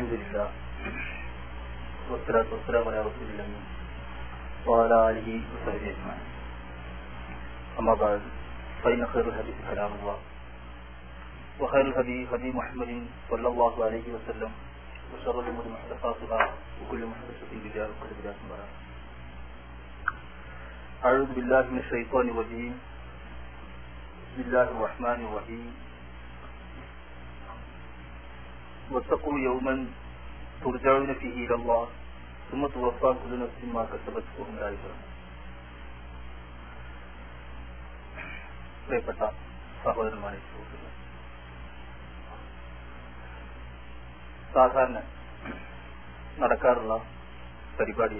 الحمد لله والصلاة والسلام على رسول الله وعلى آله وصحبه أجمعين أما بعد فإن خير الحديث كلام الله وخير الهدي هدي محمد صلى الله عليه وسلم وشر الأمور محدثاتها وكل محدثة بدعة وكل بدعة ضلالة أعوذ بالله من الشيطان الرجيم بسم الله الرحمن الرحيم واتقوا يوما ترجعون فيه إلى الله ثم توفى كل نفس ما كسبت وهم لا يظلمون പ്രിയപ്പെട്ട സഹോദരന്മാരെ സുഹൃത്തുക്കളെ സാധാരണ നടക്കാറുള്ള പരിപാടി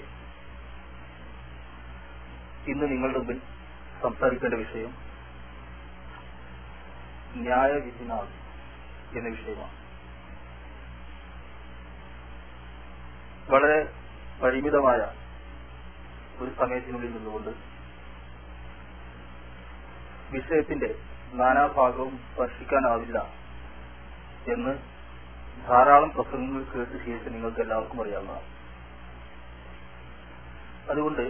ഇന്ന് നിങ്ങളുടെ മുമ്പിൽ സംസാരിക്കേണ്ട വിഷയം ന്യായവിധിനാൾ എന്ന വിഷയമാണ് വളരെ പരിമിതമായ ഒരു സമയത്തിനുള്ളിൽ നിന്നുകൊണ്ട് വിഷയത്തിന്റെ നാനാഭാഗവും സ്പർശിക്കാനാവില്ല എന്ന് ധാരാളം പ്രസംഗങ്ങൾ കേട്ട് ശീലിച്ച് നിങ്ങൾക്ക് എല്ലാവർക്കും അറിയാവുന്നതാണ് അതുകൊണ്ട്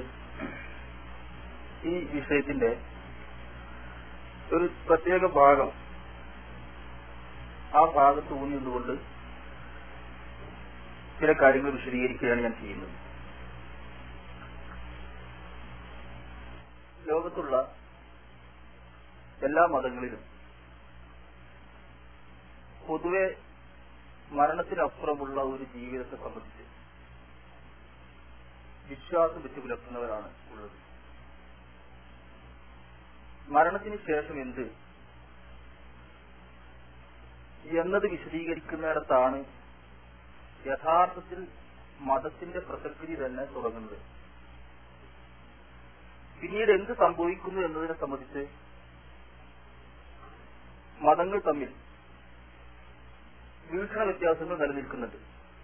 ഈ വിഷയത്തിന്റെ ഒരു പ്രത്യേക ഭാഗം ആ ഭാഗത്ത് ഊന്നി നിന്നുകൊണ്ട് ചില കാര്യങ്ങൾ വിശദീകരിക്കുകയാണ് ഞാൻ ചെയ്യുന്നത് ലോകത്തുള്ള എല്ലാ മതങ്ങളിലും പൊതുവെ മരണത്തിനപ്പുറമുള്ള ഒരു ജീവിതത്തെ സംബന്ധിച്ച് വിശ്വാസം വെച്ച് പുലർത്തുന്നവരാണ് ഉള്ളത് മരണത്തിന് ശേഷം എന്ത് എന്നത് വിശദീകരിക്കുന്നിടത്താണ് യഥാർത്ഥത്തിൽ മതത്തിന്റെ പ്രസക്തി തന്നെ തുടങ്ങുന്നത് പിന്നീട് എന്ത് സംഭവിക്കുന്നു എന്നതിനെ സംബന്ധിച്ച് മതങ്ങൾ തമ്മിൽ വീക്ഷണ വ്യത്യാസങ്ങൾ നിലനിൽക്കുന്നുണ്ട്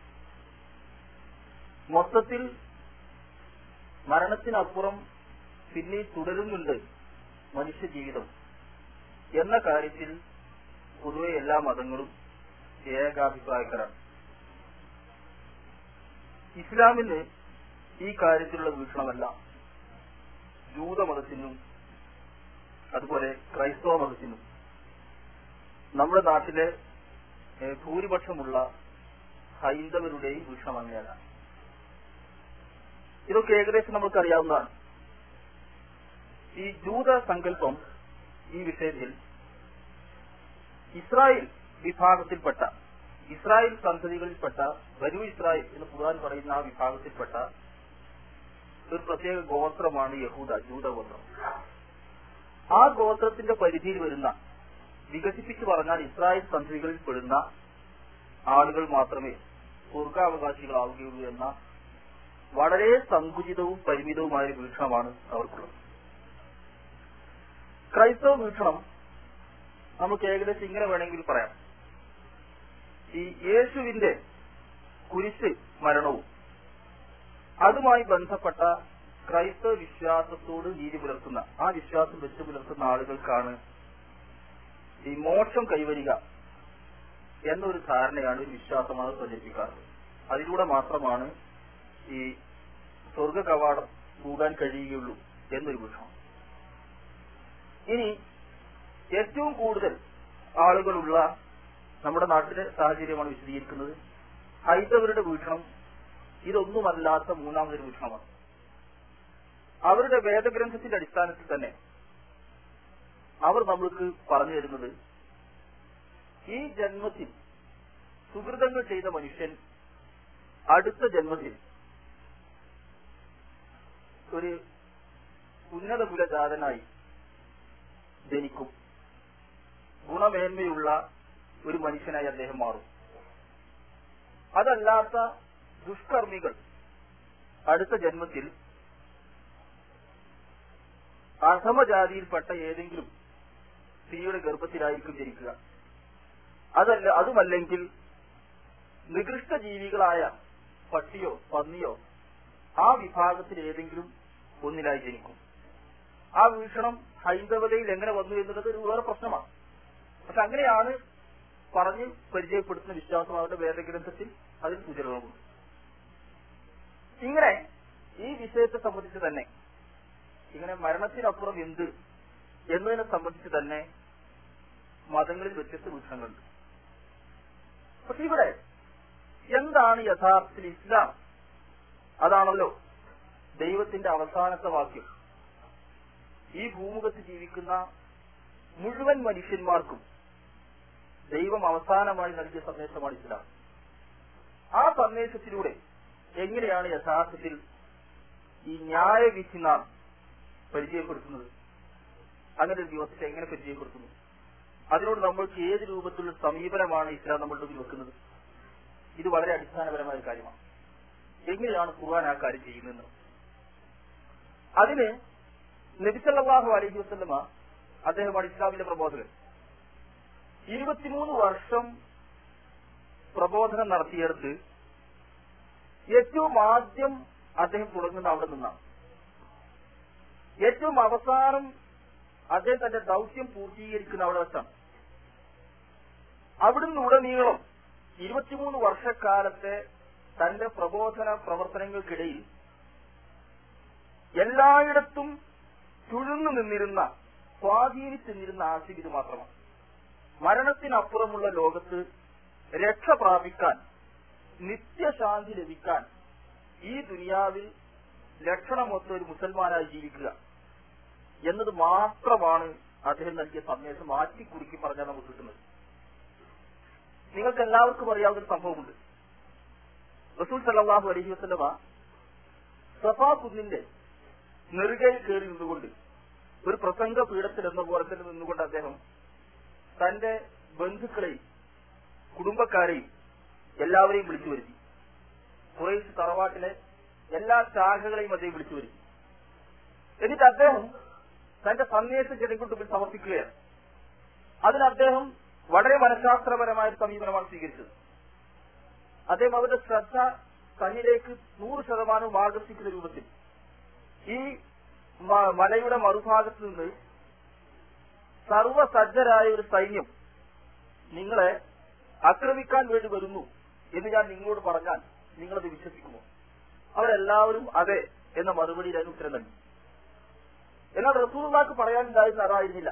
മൊത്തത്തിൽ മരണത്തിനപ്പുറം പിന്നെ തുടരുന്നുണ്ട് മനുഷ്യ ജീവിതം എന്ന കാര്യത്തിൽ പൊതുവെ എല്ലാ മതങ്ങളും ഏകാഭിപ്രായക്കാരാണ് ഇസ്ലാമിന് ഈ കാര്യത്തിലുള്ള വീക്ഷണമല്ല ജൂതമതത്തിനും അതുപോലെ ക്രൈസ്തവ മതത്തിനും നമ്മുടെ നാട്ടിലെ ഭൂരിപക്ഷമുള്ള ഹൈന്ദവരുടെയും വീക്ഷണം അങ്ങനെയല്ല ഇതൊക്കെ ഏകദേശം നമുക്ക് അറിയാവുന്നതാണ് ഈ ജൂത സങ്കല്പം ഈ വിഷയത്തിൽ ഇസ്രായേൽ വിഭാഗത്തിൽപ്പെട്ട ഇസ്രായേൽ സന്തതികളിൽപ്പെട്ട ബനു ഇസ്രായേൽ എന്ന് ഖുർആൻ പറയുന്ന ആ വിഭാഗത്തിൽപ്പെട്ട ഒരു പ്രത്യേക ഗോത്രമാണ് യഹൂദ ജൂതഗോത്രം ആ ഗോത്രത്തിന്റെ പരിധിയിൽ വരുന്ന വികസിപ്പിച്ചു പറഞ്ഞാൽ ഇസ്രായേൽ സന്തതികളിൽ പെടുന്ന ആളുകൾ മാത്രമേ സ്വർഗാവകാശികളാവുകയുള്ളൂ എന്ന വളരെ സങ്കുചിതവും പരിമിതവുമായ ഒരു വീക്ഷണമാണ് അവർക്കുള്ളത് ക്രൈസ്തവ വീക്ഷണം നമുക്ക് ഏകദേശം ഇങ്ങനെ വേണമെങ്കിൽ പറയാം ഈ യേശുവിന്റെ കുരിശ് മരണവും അതുമായി ബന്ധപ്പെട്ട ക്രൈസ്തവ വിശ്വാസത്തോട് നീതി പുലർത്തുന്ന ആ വിശ്വാസം വെച്ച് പുലർത്തുന്ന ആളുകൾക്കാണ് ഈ മോക്ഷം കൈവരിക എന്നൊരു ധാരണയാണ് ഒരു വിശ്വാസമാണ് പ്രചരിപ്പിക്കാറ് അതിലൂടെ മാത്രമാണ് ഈ സ്വർഗ കവാടം പോകാൻ കഴിയുകയുള്ളൂ എന്നൊരു വീക്ഷണം ഇനി ഏറ്റവും കൂടുതൽ ആളുകളുള്ള നമ്മുടെ നാട്ടിലെ സാഹചര്യമാണ് വിശദീകരിക്കുന്നത് ഹൈന്ദവരുടെ വീക്ഷണം ഇതൊന്നുമല്ലാത്ത മൂന്നാമതൊരു വീക്ഷണമാണ് അവരുടെ വേദഗ്രന്ഥത്തിന്റെ അടിസ്ഥാനത്തിൽ തന്നെ അവർ നമ്മൾക്ക് പറഞ്ഞു തരുന്നത് ഈ ജന്മത്തിൽ സുഹൃതങ്ങൾ ചെയ്ത മനുഷ്യൻ അടുത്ത ജന്മത്തിൽ ഒരു ഉന്നത കുലജാതനായി ജനിക്കും ഗുണമേന്മയുള്ള ഒരു മനുഷ്യനായി അദ്ദേഹം മാറും അതല്ലാത്ത ദുഷ്കർമ്മികൾ അടുത്ത ജന്മത്തിൽ അധമജാതിയിൽപ്പെട്ട ഏതെങ്കിലും സ്ത്രീയുടെ ഗർഭത്തിലായിരിക്കും ജനിക്കുക അതല്ല അതുമല്ലെങ്കിൽ നികൃഷ്ട ജീവികളായ പട്ടിയോ പന്നിയോ ആ വിഭാഗത്തിൽ ഏതെങ്കിലും ഒന്നിലായി ജനിക്കും ആ വീക്ഷണം ഹൈന്ദവതയിൽ എങ്ങനെ വന്നു എന്നുള്ളത് ഒരു വേറെ പ്രശ്നമാണ് പക്ഷെ അങ്ങനെയാണ് പറഞ്ഞ് പരിചയപ്പെടുത്തുന്ന വിശ്വാസം അവരുടെ വേദഗ്രന്ഥത്തിൽ അതിൽ സൂചനകളുണ്ട് ഇങ്ങനെ ഈ വിഷയത്തെ സംബന്ധിച്ച് തന്നെ ഇങ്ങനെ മരണത്തിനപ്പുറം എന്ത് എന്നതിനെ സംബന്ധിച്ച് തന്നെ മതങ്ങളിൽ വ്യത്യസ്ത വീക്ഷണങ്ങളുണ്ട് പക്ഷെ ഇവിടെ എന്താണ് യഥാർത്ഥത്തിൽ ഇസ്ലാം അതാണല്ലോ ദൈവത്തിന്റെ അവസാനത്തെ വാക്യം ഈ ഭൂമുഖത്ത് ജീവിക്കുന്ന മുഴുവൻ മനുഷ്യന്മാർക്കും ദൈവം അവസാനമായി നൽകിയ സന്ദേശമാണ് ഇസ്ലാം ആ സന്ദേശത്തിലൂടെ എങ്ങനെയാണ് യഥാർത്ഥത്തിൽ ഈ ന്യായവിധി നാം പരിചയപ്പെടുത്തുന്നത് അങ്ങനെ ഒരു ദിവസത്തെ എങ്ങനെ പരിചയപ്പെടുത്തുന്നു അതിനോട് നമ്മൾക്ക് ഏത് രൂപത്തിലുള്ള സമീപനമാണ് ഇസ്ലാം നമ്മളുടെ മുന്നിൽ വെക്കുന്നത് ഇത് വളരെ അടിസ്ഥാനപരമായ ഒരു കാര്യമാണ് എങ്ങനെയാണ് ഖുർആൻ ആ കാര്യം ചെയ്യുന്നത് അതിന് നബിസല്ലാഹു അലൈഹി വസ്ലമ അദ്ദേഹമാണ് ഇസ്ലാമിന്റെ പ്രബോധകൻ ഇരുപത്തിമൂന്ന് വർഷം പ്രബോധനം നടത്തിയെടുത്ത് ഏറ്റവും ആദ്യം അദ്ദേഹം തുടങ്ങുന്ന അവിടെ നിന്നാണ് ഏറ്റവും അവസാനം അദ്ദേഹം തന്റെ ദൗത്യം പൂർത്തീകരിക്കുന്ന അവിടെ വെച്ചാണ് അവിടുന്ന് ഉടനീളം ഇരുപത്തിമൂന്ന് വർഷക്കാലത്തെ തന്റെ പ്രബോധന പ്രവർത്തനങ്ങൾക്കിടയിൽ എല്ലായിടത്തും ചുഴന്നു നിന്നിരുന്ന സ്വാധീനിച്ചു നിന്നിരുന്ന ആശയം ഇത് മാത്രമാണ് മരണത്തിനപ്പുറമുള്ള ലോകത്ത് രക്ഷ പ്രാപിക്കാൻ നിത്യശാന്തി ലഭിക്കാൻ ഈ ദുനിയാവിൽ ലക്ഷണമൊത്ത ഒരു മുസൽമാനായി ജീവിക്കുക എന്നത് മാത്രമാണ് അദ്ദേഹം നൽകിയ സന്ദേശം മാറ്റിക്കുറുക്കി പറഞ്ഞാൽ നമുക്ക് കിട്ടുന്നത് നിങ്ങൾക്ക് എല്ലാവർക്കും അറിയാവുന്ന ഒരു സംഭവമുണ്ട് റസൂൽ സല്ലാഹു അലഹി വസ്ലമ സഫാ കുന്നിന്റെ നെറുകയിൽ കയറി നിന്നുകൊണ്ട് ഒരു പ്രസംഗ പീഠത്തിൽ എന്ന പോലെ തന്നെ നിന്നുകൊണ്ട് അദ്ദേഹം തന്റെ ബന്ധുക്കളെയും കുടുംബക്കാരെയും എല്ലാവരെയും വിളിച്ചു വരുത്തി കുറേശ് തറവാട്ടിലെ എല്ലാ ശാഖകളെയും അദ്ദേഹം വിളിച്ചു വരുത്തി എന്നിട്ട് അദ്ദേഹം തന്റെ സന്ദേശം ജനങ്ങളുടെ മുമ്പിൽ സമർപ്പിക്കുകയാണ് അതിന് അദ്ദേഹം വളരെ മനഃശാസ്ത്രപരമായ ഒരു സമീപനമാണ് സ്വീകരിച്ചത് അദ്ദേഹം അവരുടെ ശ്രദ്ധ തന്നിലേക്ക് നൂറ് ശതമാനവും ആകർഷിക്കുന്ന രൂപത്തിൽ ഈ മലയുടെ മറുഭാഗത്ത് നിന്ന് സർവസജ്ജരായ ഒരു സൈന്യം നിങ്ങളെ ആക്രമിക്കാൻ വേണ്ടി വരുന്നു എന്ന് ഞാൻ നിങ്ങളോട് പറഞ്ഞാൽ നിങ്ങളത് വിശ്വസിക്കുമോ അവരെല്ലാവരും അതെ എന്ന മറുപടിയിൽ അതിന് ഉത്തരം നൽകി എന്നാൽ റസൂർമാർക്ക് പറയാനുണ്ടായിരുന്ന അതായിരുന്നില്ല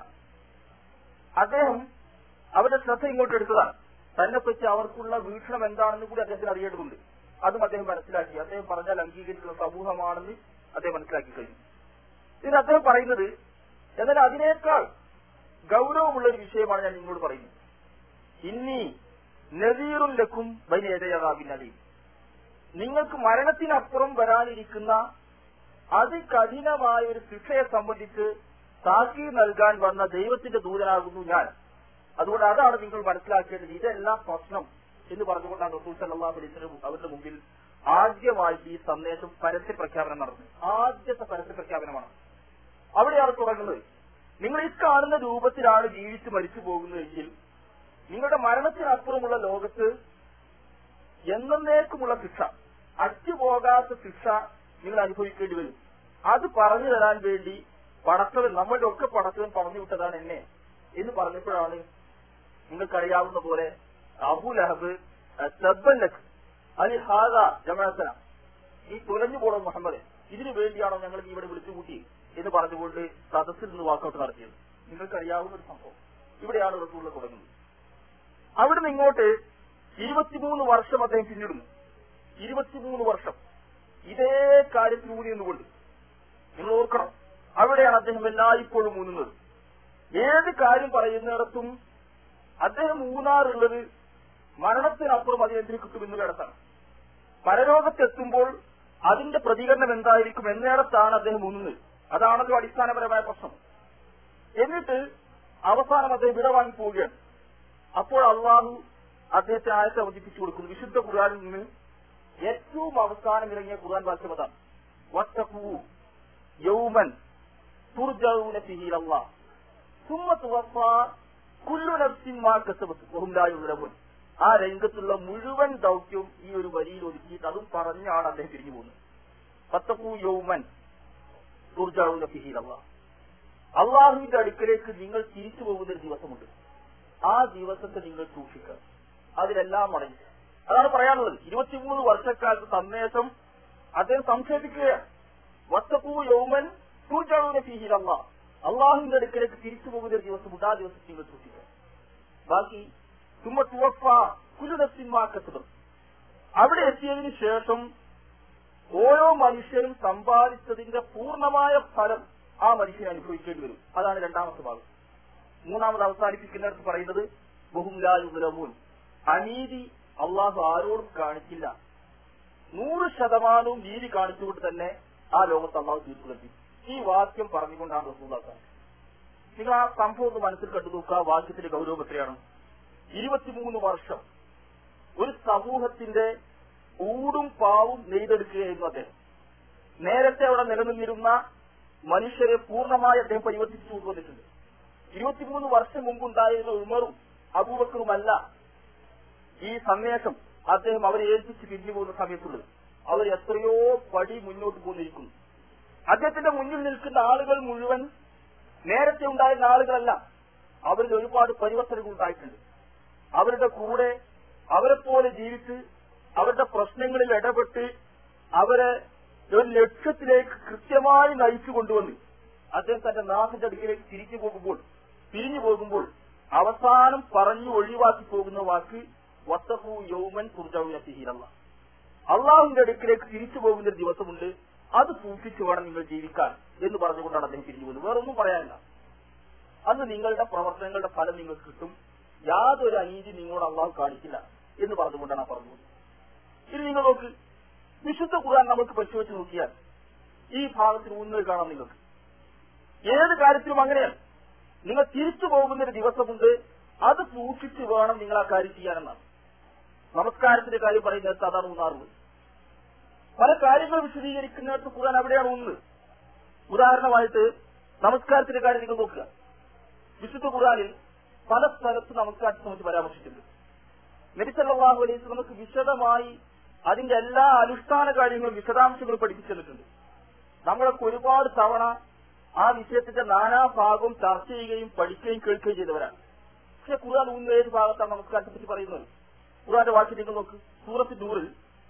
അദ്ദേഹം അവരുടെ ശ്രദ്ധ ഇങ്ങോട്ട് എടുത്തതാണ് തന്നെ പറ്റി അവർക്കുള്ള വീക്ഷണം എന്താണെന്ന് കൂടി അദ്ദേഹത്തിന് അറിയേണ്ടതുണ്ട് അതും അദ്ദേഹം മനസ്സിലാക്കി അദ്ദേഹം പറഞ്ഞാൽ അംഗീകരിക്കുന്ന സമൂഹമാണെന്ന് അദ്ദേഹം മനസ്സിലാക്കി കഴിഞ്ഞു ഇതിന് അദ്ദേഹം പറയുന്നത് എന്നാൽ അതിനേക്കാൾ ഗൗരവമുള്ള ഒരു വിഷയമാണ് ഞാൻ നിങ്ങളോട് പറയുന്നത് ഇനി നദീറും ലക്കും ബൈനേതയാകാബിനലി നിങ്ങൾക്ക് മരണത്തിനപ്പുറം വരാനിരിക്കുന്ന അതികഠിനമായ ഒരു ശിക്ഷയെ സംബന്ധിച്ച് സാക്ഷി നൽകാൻ വന്ന ദൈവത്തിന്റെ ദൂതനാകുന്നു ഞാൻ അതുകൊണ്ട് അതാണ് നിങ്ങൾ മനസ്സിലാക്കേണ്ടത് ഇതെല്ലാം പ്രശ്നം എന്ന് പറഞ്ഞുകൊണ്ടാണ് റസൂൽ സല്ലാഹു അലൈഹി അവരുടെ മുമ്പിൽ ആദ്യമായിട്ട് ഈ സന്ദേശം പരസ്യ പ്രഖ്യാപനം നടന്നു ആദ്യത്തെ പരസ്യ പ്രഖ്യാപനമാണ് അവിടെയാണ് തുടങ്ങുന്നത് നിങ്ങൾ ഈ കാണുന്ന രൂപത്തിലാണ് ജീവിച്ച് മരിച്ചു പോകുന്നതെങ്കിൽ നിങ്ങളുടെ മരണത്തിനപ്പുറമുള്ള ലോകത്ത് എന്നേക്കുമുള്ള ശിക്ഷ അറ്റുപോകാത്ത ശിക്ഷ നിങ്ങൾ അനുഭവിക്കേണ്ടി വരും അത് പറഞ്ഞു തരാൻ വേണ്ടി പടച്ചവൻ നമ്മളുടെ ഒക്കെ പടച്ചവൻ പറഞ്ഞു വിട്ടതാണ് എന്നെ എന്ന് പറഞ്ഞപ്പോഴാണ് നിങ്ങൾക്കറിയാവുന്ന പോലെ അബു ലഹബ് സബ്ബല്ലഖ് അലി ഹാദ ജമാഅത്തന ഈ തുലഞ്ഞു പോണം മുഹമ്മദ് ഇതിനു വേണ്ടിയാണോ ഞങ്ങൾ നീ ഇവിടെ വിളിച്ചുകൂട്ടി എന്ന് പറഞ്ഞുകൊണ്ട് സദസ്സിൽ നിന്ന് വാക്കൗട്ട് നടത്തിയത് നിങ്ങൾക്കറിയാവുന്ന ഒരു സംഭവം ഇവിടെയാണ് റസൂള്ള തുടങ്ങുന്നത് അവിടുന്ന് ഇങ്ങോട്ട് ഇരുപത്തിമൂന്ന് വർഷം അദ്ദേഹം പിന്നിടുന്നു ഇരുപത്തിമൂന്ന് വർഷം ഇതേ കാര്യത്തിൽ ഊന്നി നിന്നുകൊണ്ട് നിങ്ങൾ ഓർക്കണം അവിടെയാണ് അദ്ദേഹം എല്ലായ്പ്പോഴും ഊന്നുന്നത് ഏത് കാര്യം പറയുന്നിടത്തും അദ്ദേഹം ഊന്നാറുള്ളത് മരണത്തിനപ്പുറം അതിനെന്തിന് കിട്ടുമെന്ന് കിടത്താണ് പരലോകത്തെത്തുമ്പോൾ അതിന്റെ പ്രതികരണം എന്തായിരിക്കും എന്നിടത്താണ് അദ്ദേഹം ഊന്നുന്നത് അതാണല്ലോ അടിസ്ഥാനപരമായ പ്രശ്നം എന്നിട്ട് അവസാനം അദ്ദേഹം വിടവാങ്ങി പോവുകയാണ് അപ്പോൾ അള്ളാഹു അദ്ദേഹത്തെ ആയത്തെ അവതരിപ്പിച്ചു കൊടുക്കുന്നു വിശുദ്ധ ഖുർആാനിൽ നിന്ന് ഏറ്റവും അവസാനം ഇറങ്ങിയ ഖുർആൻ വാക്യം അതാണ് വത്തഖൂ യൗമൻ തുർജഊന ഫീഹി ഇലല്ലാഹ് സുമ്മ തുവഫാ കുല്ലു നഫ്സിൻ മാ കസബത് വഹും ലാ യുസ്ലമൂൻ ആ രംഗത്തുള്ള മുഴുവൻ ദൗത്യവും ഈ ഒരു വരിയിൽ ഒതുക്കിയിട്ട് അതും പറഞ്ഞാണ് അദ്ദേഹം തിരിഞ്ഞു പോകുന്നത് വത്തഖൂ യൗമൻ തുർജഊന ഫീഹി ഇലല്ലാഹ് അള്ളാഹുവിന്റെ അടുക്കലേക്ക് നിങ്ങൾ തിരിച്ചു പോകുന്ന ഒരു ദിവസമുണ്ട് ആ ദിവസത്തെ നിങ്ങൾ സൂക്ഷിക്കുക അതിലെല്ലാം അടങ്ങി അതാണ് പറയാനുള്ളത് ഇരുപത്തിമൂന്ന് വർഷക്കാലത്ത് സന്ദേശം അദ്ദേഹം സംക്ഷേപിക്കുകയാണ് വസ്തപ്പൂ യൗമൻ സൂചാവുന്ന ഫീഹിലല്ല അള്ളാഹുവിന്റെ അടുക്കലേക്ക് തിരിച്ചു പോകുന്ന ഒരു ദിവസം ആ ദിവസം നിങ്ങൾ സൂക്ഷിക്കുക ബാക്കി തുമ്മ തുവഫ കുലുനസിന്മാക്കത്തും അവിടെ എത്തിയതിനു ശേഷം ഓരോ മനുഷ്യരും സമ്പാദിച്ചതിന്റെ പൂർണ്ണമായ ഫലം ആ മനുഷ്യൻ അനുഭവിക്കേണ്ടി വരും അതാണ് രണ്ടാമത്തെ ഭാഗം മൂന്നാമത് അവസാനിപ്പിക്കുന്നിടത്ത് പറയുന്നത് ബഹുംലായുലമൂൻ അനീതി അള്ളാഹു ആരോടും കാണിക്കില്ല നൂറ് ശതമാനവും നീതി കാണിച്ചുകൊണ്ട് തന്നെ ആ ലോകത്ത് അള്ളാഹു തീർച്ചു കെട്ടി ഈ വാക്യം പറഞ്ഞുകൊണ്ടാണ് റസൂലാക്കാൻ നിങ്ങൾ ആ സംഭവം ഒന്ന് മനസ്സിൽ കണ്ടു നോക്കുക ആ വാക്യത്തിന്റെ ഗൗരവം എത്രയാണ് ഇരുപത്തിമൂന്ന് വർഷം ഒരു സമൂഹത്തിന്റെ ഊടും പാവും നെയ്തെടുക്കുകയായിരുന്നു അദ്ദേഹം നേരത്തെ അവിടെ നിലനിന്നിരുന്ന മനുഷ്യരെ പൂർണ്ണമായി അദ്ദേഹം പരിവർത്തിച്ചു കൊണ്ടുവന്നിട്ടുണ്ട് ഇരുപത്തിമൂന്ന് വർഷം മുമ്പുണ്ടായിരുന്ന ഉമറും അബൂബക്കറുമല്ല ഈ സന്ദേശം അദ്ദേഹം അവരെ ഏൽപ്പിച്ച് പിരിഞ്ഞു പോകുന്ന സമയത്തുള്ളത് അവർ എത്രയോ പടി മുന്നോട്ട് പോന്നിരിക്കുന്നു അദ്ദേഹത്തിന്റെ മുന്നിൽ നിൽക്കുന്ന ആളുകൾ മുഴുവൻ നേരത്തെ ഉണ്ടായിരുന്ന ആളുകളല്ല അവരിൽ ഒരുപാട് പരിവർത്തനങ്ങൾ ഉണ്ടായിട്ടുണ്ട് അവരുടെ കൂടെ അവരെ പോലെ ജീവിച്ച് അവരുടെ പ്രശ്നങ്ങളിൽ ഇടപെട്ട് അവരെ ഒരു ലക്ഷ്യത്തിലേക്ക് കൃത്യമായി നയിച്ചു കൊണ്ടുവന്ന് അദ്ദേഹം തന്റെ നാഥന്റെ അടുക്കിലേക്ക് തിരിച്ചു പോകുമ്പോൾ പിരിഞ്ഞു പോകുമ്പോൾ അവസാനം പറഞ്ഞു ഒഴിവാക്കി പോകുന്ന വാക്ക് വത്തഹു യൗമൻ കുർജൗനത്തിഹിരല്ല അള്ളാഹുവിന്റെ അടുക്കിലേക്ക് തിരിച്ചു പോകുന്ന ഒരു ദിവസമുണ്ട് അത് സൂക്ഷിച്ചു വേണം നിങ്ങൾ ജീവിക്കാൻ എന്ന് പറഞ്ഞുകൊണ്ടാണ് അദ്ദേഹം പിരിഞ്ഞു പോകുന്നത് വേറൊന്നും പറയാനില്ല അന്ന് നിങ്ങളുടെ പ്രവർത്തനങ്ങളുടെ ഫലം നിങ്ങൾക്ക് കിട്ടും യാതൊരു അനീതി നിങ്ങളോട് അള്ളാഹു കാണിക്കില്ല എന്ന് പറഞ്ഞുകൊണ്ടാണ് ആ പറഞ്ഞത് ഇനി നിങ്ങൾ നോക്ക് വിശുദ്ധ ഖുർആൻ നമുക്ക് പരിശോധിച്ച് നോക്കിയാൽ ഈ ഭാഗത്തിന് ഊന്നൽ കാണാം നിങ്ങൾക്ക് ഏത് കാര്യത്തിലും അങ്ങനെയാണ് നിങ്ങൾ തിരിച്ചു പോകുന്ന ഒരു ദിവസമുണ്ട് അത് സൂക്ഷിച്ചു വേണം നിങ്ങൾ ആ കാര്യം ചെയ്യാനെന്നാണ് നമസ്കാരത്തിന്റെ കാര്യം പറയുന്നിടത്ത് അതാണ് ഊന്നാറുള്ളത് പല കാര്യങ്ങൾ വിശദീകരിക്കുന്നിടത്ത് ഖുർആൻ അവിടെയാണ് ഊന്നത് ഉദാഹരണമായിട്ട് നമസ്കാരത്തിന്റെ കാര്യം നിങ്ങൾ നോക്കുക വിശുദ്ധ ഖുർആനിൽ പല സ്ഥലത്ത് നമസ്കാരത്തെ നമുക്ക് പരാമർശിച്ചിട്ടുണ്ട് നബിസല്ലാഹു അലൈഹി നമുക്ക് വിശദമായി അതിന്റെ എല്ലാ അനുഷ്ഠാന കാര്യങ്ങളും വിശദാംശങ്ങളും പഠിപ്പിച്ചു തന്നിട്ടുണ്ട് നമ്മളൊക്കെ ഒരുപാട് തവണ ആ വിഷയത്തിന്റെ നാനാഭാഗവും ചർച്ച ചെയ്യുകയും പഠിക്കുകയും കേൾക്കുകയും ചെയ്തവരാണ് പക്ഷെ ഖുർആൻ ഊന്ന ഏത് ഭാഗത്താണ് നമസ്കാരത്തെ പറ്റി പറയുന്നത് ഖുർആന്റെ വാക്യം നിങ്ങൾ നോക്ക് സൂറത്ത് നൂറിൽ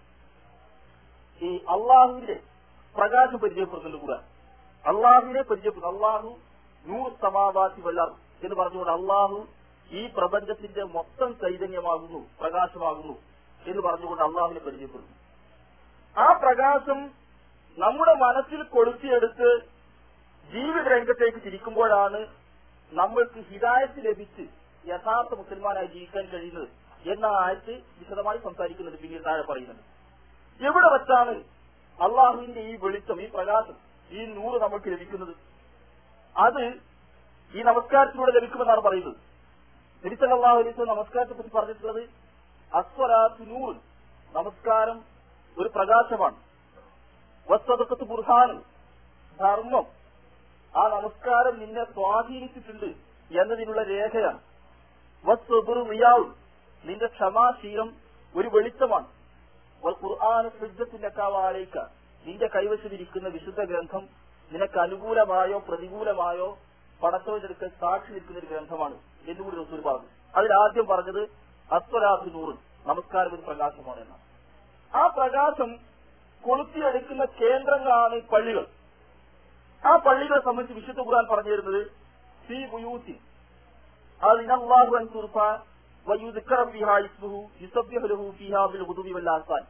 ഈ അള്ളാഹുവിന്റെ പ്രകാശം പരിചയപ്പെടുന്നുണ്ട് ഖുർആൻ അള്ളാഹുവിനെ പരിചയപ്പെടുന്നു അള്ളാഹു നൂർ സമാവാസി വല്ലാർ എന്ന് പറഞ്ഞുകൊണ്ട് അള്ളാഹു ഈ പ്രപഞ്ചത്തിന്റെ മൊത്തം ചൈതന്യമാകുന്നു പ്രകാശമാകുന്നു എന്ന് പറഞ്ഞുകൊണ്ട് അള്ളാഹുവിനെ പരിചയപ്പെടുന്നു ആ പ്രകാശം നമ്മുടെ മനസ്സിൽ കൊളുത്തിയെടുത്ത് ജീവിത രംഗത്തേക്ക് തിരിക്കുമ്പോഴാണ് നമ്മൾക്ക് ഹിദായത്ത് ലഭിച്ച് യഥാർത്ഥ മുസൽമാനായി ജീവിക്കാൻ കഴിയുന്നത് എന്ന ആയത്ത് വിശദമായി സംസാരിക്കുന്നുണ്ട് പിന്നീട് താഴെ പറയുന്നുണ്ട് എവിടെ വെച്ചാണ് അള്ളാഹുവിന്റെ ഈ വെളിച്ചം ഈ പ്രകാശം ഈ നൂറ് നമുക്ക് ലഭിക്കുന്നത് അത് ഈ നമസ്കാരത്തിലൂടെ ലഭിക്കുമെന്നാണ് പറയുന്നത് നബിസല്ലാഹു അലൈസ് നമസ്കാരത്തെ പറ്റി പറഞ്ഞിട്ടുള്ളത് അസ്വരാത്ത് നൂറ് നമസ്കാരം ഒരു പ്രകാശമാണ് വസ്തുക്കത്ത് ബുർഹാനും ധർമ്മം ആ നമസ്കാരം നിന്നെ സ്വാധീനിച്ചിട്ടുണ്ട് എന്നതിനുള്ള രേഖയാണ് വസ്തുബുർ റിയാവും നിന്റെ ക്ഷമാശീലം ഒരു വെളിച്ചമാണ് ഖുർആാന ഫ്രിജത്തിന്റെ കാവാലേക്ക നിന്റെ കൈവശമിരിക്കുന്ന വിശുദ്ധ ഗ്രന്ഥം നിനക്ക് അനുകൂലമായോ പ്രതികൂലമായോ പടത്തോടെടുക്കൽ സാക്ഷി നിൽക്കുന്ന ഒരു ഗ്രന്ഥമാണ് എന്നുകൂടി റസൂൽ പറഞ്ഞു അതിൽ ആദ്യം പറഞ്ഞത് അസ്വരാത്ത് നൂറ് നമസ്കാരം ഒരു പ്രകാശമാണ് എന്നാണ് ആ പ്രകാശം കൊളുത്തിയെടുക്കുന്ന കേന്ദ്രങ്ങളാണ് ഈ പള്ളികൾ ആ പള്ളികളെ സംബന്ധിച്ച് വിശുദ്ധ ഖുർആൻ പറഞ്ഞു തരുന്നത് സി ബുയൂത്തി അതിനല്ലാഹു അൻ തുർഫ ويذكر بها اسمه يسبح له فيها بالغدو والآصال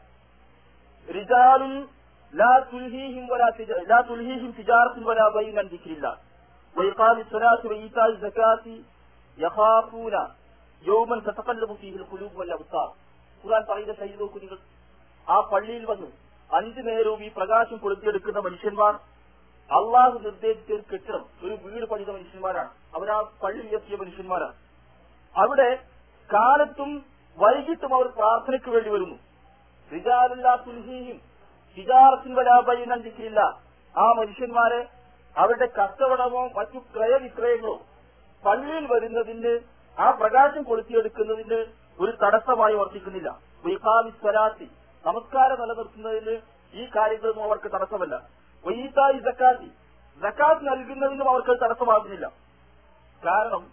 رجال لا تلهيهم ولا تج... لا تلهيهم تجارة ولا بيع عن ذكر الله وإقام الصلاة وإيتاء الزكاة يخافون يوما تتقلب فيه القلوب والأبصار ഖുർആൻ പറയുന്ന ശൈലി നോക്കൂ നിങ്ങൾ ആ പള്ളിയിൽ വന്ന് അഞ്ചു നേരവും ഈ പ്രകാശം കൊളുത്തിയെടുക്കുന്ന മനുഷ്യന്മാർ അള്ളാഹു നിർദ്ദേശിച്ച ഒരു കെട്ടിടം ഒരു വീട് പണിത മനുഷ്യന്മാരാണ് അവർ ആ പള്ളി ഉയർത്തിയ മനുഷ്യന്മാരാണ് അവിടെ കാലത്തും വൈകിട്ടും അവർ പ്രാർത്ഥനയ്ക്ക് വേണ്ടി വരുന്നു റിജാലില്ലാ തുൽഹീഹിം ഹിജാറത്തിൻ വലാബൈനം ദിക്കില്ല ആ മനുഷ്യന്മാരെ അവരുടെ കച്ചവടമോ മറ്റു ക്രയവിക്രയങ്ങളോ പള്ളിയിൽ വരുന്നതിന് ആ പ്രകാശം കൊളുത്തിയെടുക്കുന്നതിന് ഒരു തടസ്സമായി വർത്തിക്കുന്നില്ല വൈകാവി സ്വലാത്തി നമസ്കാരം നിലനിർത്തുന്നതിന് ഈ കാര്യങ്ങളൊന്നും അവർക്ക് തടസ്സമല്ല വൈത്തായി ജക്കാത്തി ജക്കാത്ത് നൽകുന്നതിനും അവർക്ക് തടസ്സമാകുന്നില്ല കാരണം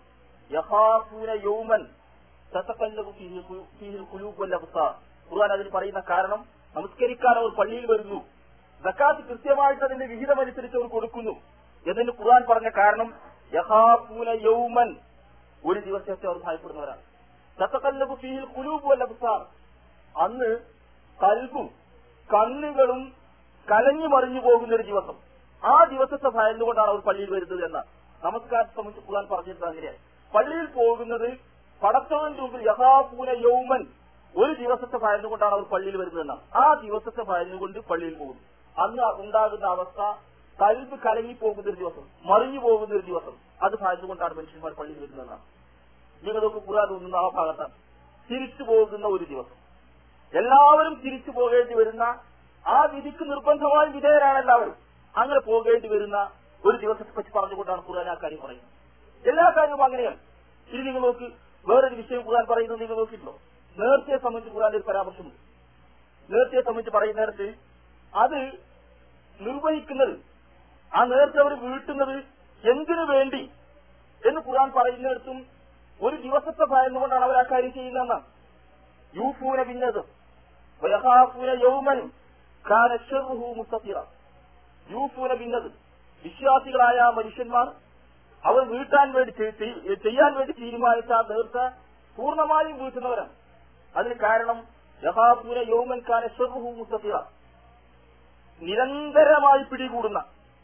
യഹാഫൂന യൗമൻ തതഖല്ലബു ഫീഹി ഖു- ഫീഹിൽ ഖുലൂബ് വൽ അബ്സാർ ഖുർആൻ അതിന് പറയുന്ന കാരണം നമസ്കരിക്കാൻ അവർ പള്ളിയിൽ വരുന്നു സക്കാത്ത് കൃത്യമായിട്ട് അതിന്റെ വിഹിതമനുസരിച്ച് അവർ കൊടുക്കുന്നു എന്നതിന് ഖുർആൻ പറഞ്ഞ കാരണം യഹാഫൂന യൗമൻ ഒരു ദിവസത്തെ അവർ ഭയപ്പെടുന്നവരാണ് തതഖല്ലബു ഫീഹിൽ ഖുലൂബ് വൽ അബ്സാർ അന്ന് കൽബും കണ്ണുകളും കലങ്ങി മറിഞ്ഞു പോകുന്ന ഒരു ദിവസം ആ ദിവസത്തെ ഭയന്നുകൊണ്ടാണ് അവർ പള്ളിയിൽ വരുന്നത് എന്ന നമസ്കാരത്തെ സംബന്ധിച്ച് ഖുർആൻ പറഞ്ഞിരുന്നത് അങ്ങനെയാണ് പള്ളിയിൽ പോകുന്നത് പടച്ചവന്റെ മുമ്പിൽ യഥാപൂന യൗമൻ ഒരു ദിവസത്തെ ഭയന്നുകൊണ്ടാണ് അവർ പള്ളിയിൽ വരുന്നതെന്നാണ് ആ ദിവസത്തെ ഭയന്നുകൊണ്ട് പള്ളിയിൽ പോകുന്നു അന്ന് ഉണ്ടാകുന്ന അവസ്ഥ കൽബ് കലങ്ങി പോകുന്ന ഒരു ദിവസം മറിഞ്ഞു പോകുന്ന ഒരു ദിവസം അത് ഭയന്നുകൊണ്ടാണ് മനുഷ്യന്മാർ പള്ളിയിൽ വരുന്നതെന്നാണ് നിങ്ങളൊക്കെ ഖുർആൻ തോന്നുന്ന ആ ഭാഗത്താണ് തിരിച്ചു പോകുന്ന ഒരു ദിവസം എല്ലാവരും തിരിച്ചു പോകേണ്ടി വരുന്ന ആ വിധിക്ക് നിർബന്ധമായി വിധേയരാണ് എല്ലാവരും അങ്ങനെ പോകേണ്ടി വരുന്ന ഒരു ദിവസത്തെ പറ്റി പറഞ്ഞുകൊണ്ടാണ് ഖുർആൻ ആ കാര്യം പറയുന്നത് എല്ലാ കാര്യവും അങ്ങനെയാണ് ഇനി നിങ്ങൾ നോക്ക് വേറൊരു വിഷയം ഖുർആൻ പറയുന്നത് നിങ്ങൾ നോക്കിയിട്ടുണ്ടോ നേർച്ചയെ സംബന്ധിച്ച് ഖുർആൻ ഒരു പരാമർശമുണ്ട് നേർച്ചയെ സംബന്ധിച്ച് പറയുന്ന നേരത്ത് അത് നിർവഹിക്കുന്നത് ആ നേർച്ച അവർ വീട്ടുന്നത് എന്തിനു വേണ്ടി എന്ന് ഖുർആൻ പറയുന്നിടത്തും ഒരു ദിവസത്തെ ഭയന്നുകൊണ്ടാണ് അവർ ആ കാര്യം ചെയ്യുന്നതെന്നാണ് യൂഫൂന ഭിന്നത് വയഹാഫൂന യൗമൻ കാന ശർറുഹു മുസ്തത്തിറ യൂഫൂന ഭിന്നത് വിശ്വാസികളായ ആ മനുഷ്യന്മാർ അവർ വീട്ടാൻ വേണ്ടി ചെയ്- ചെയ്- ചെയ്യാൻ വേണ്ടി തീരുമാനിച്ച ആ നേർച്ച പൂർണ്ണമായും വീട്ടുന്നവരാണ് അതിന് കാരണം യഹാപൂര യൗമൻ കാന ശർറുഹു മുസ്തത്തിറ നിരന്തരമായി പിടികൂടുന്ന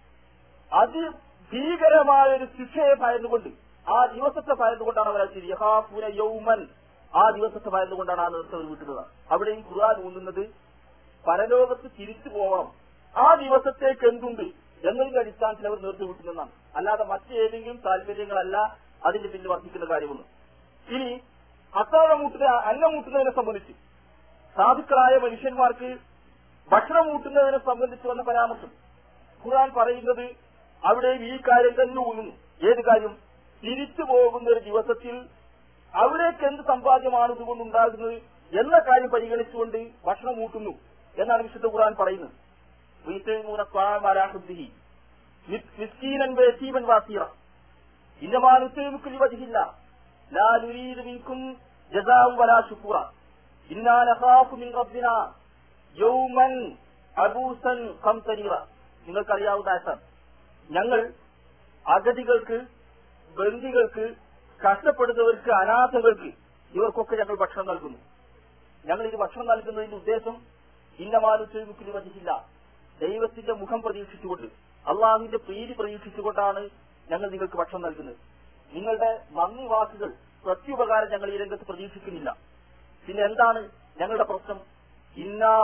അതിഭീകരമായ ഒരു ശിക്ഷയെ ഭയന്നുകൊണ്ട് ആ ദിവസത്തെ ഭയന്നുകൊണ്ടാണ് അവർ ചെയ്തത് യഹാപൂര യൗമൻ ആ ദിവസത്തെ ഭയന്നുകൊണ്ടാണ് ആ നേർച്ച അവർ വിട്ടുന്നത് അവിടെയും ഖുർആൻ ഊന്നുന്നത് പരലോകത്ത് തിരിച്ചു പോകണം ആ ദിവസത്തേക്ക് എന്തുണ്ട് എന്നതിന്റെ അടിസ്ഥാനത്തിൽ അവർ നേർച്ച വിട്ടുന്നതാണ് അല്ലാതെ മറ്റേതെങ്കിലും താല്പര്യങ്ങളല്ല അതിന്റെ പിന്നിൽ വർദ്ധിക്കുന്ന കാര്യമൊന്നും ഇനി അത്താഴം മൂട്ടുന്ന അന്നം മൂട്ടുന്നതിനെ സംബന്ധിച്ച് സാധുക്കളായ മനുഷ്യന്മാർക്ക് ഭക്ഷണം മൂട്ടുന്നതിനെ സംബന്ധിച്ച് വന്ന പരാമർശം ഖുർആൻ പറയുന്നത് അവിടെ ഈ കാര്യം തന്നെ ഊന്നുന്നു ഏത് കാര്യം തിരിച്ചു പോകുന്ന ഒരു ദിവസത്തിൽ അവിടേക്ക് എന്ത് സമ്പാദ്യമാണ് ഇതുകൊണ്ട് ഉണ്ടാകുന്നത് എന്ന കാര്യം പരിഗണിച്ചുകൊണ്ട് ഭക്ഷണം മൂട്ടുന്നു എന്നാണ് വിശുദ്ധ ഖുർആൻ പറയുന്നത് ويطعمون الطعام على حبه مسكينا ويتيما واسيرا إنما نطعمكم لوجه الله لا نريد منكم جزاء ولا شكورا إنا نخاف من ربنا يوما عبوسا قمطريرا നിങ്ങൾക്കറിയാവുന്ന ആശാൻ ഞങ്ങൾ അഗതികൾക്ക് ബന്ദികൾക്ക് കഷ്ടപ്പെടുന്നവർക്ക് അനാഥകൾക്ക് ഇവർക്കൊക്കെ ഞങ്ങൾ ഭക്ഷണം നൽകുന്നു ഞങ്ങൾ ഇത് ഭക്ഷണം നൽകുന്നതിന്റെ ഉദ്ദേശം ഇന്നമാനുസരിക്കുലി വധിക്കില്ല ദൈവത്തിന്റെ മുഖം പ്രതീക്ഷിച്ചുകൊണ്ട് അള്ളാഹുവിന്റെ പ്രീതി പ്രതീക്ഷിച്ചുകൊണ്ടാണ് ഞങ്ങൾ നിങ്ങൾക്ക് ഭക്ഷണം നൽകുന്നത് നിങ്ങളുടെ നന്ദി വാക്കുകൾ പ്രത്യുപകാരം ഞങ്ങൾ ഈ രംഗത്ത് പ്രതീക്ഷിക്കുന്നില്ല പിന്നെ എന്താണ് ഞങ്ങളുടെ പ്രശ്നം ഇന്നാ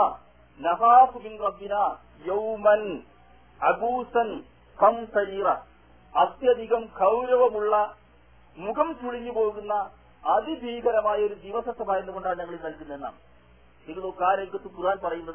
നഹാഫു മിൻ റബ്ബിന യൗമൻ അബൂസൻ കം സരീറ അത്യധികം ഗൗരവമുള്ള മുഖം ചുളിഞ്ഞു പോകുന്ന അതിഭീകരമായ ഒരു ദിവസത്തെ ഭയന്നുകൊണ്ടാണ് ഞങ്ങൾ ഇത് നൽകുന്നതെന്നാണ് നിങ്ങൾ നോക്ക് ആ രംഗത്ത് ഖുർആൻ പറയുന്നത്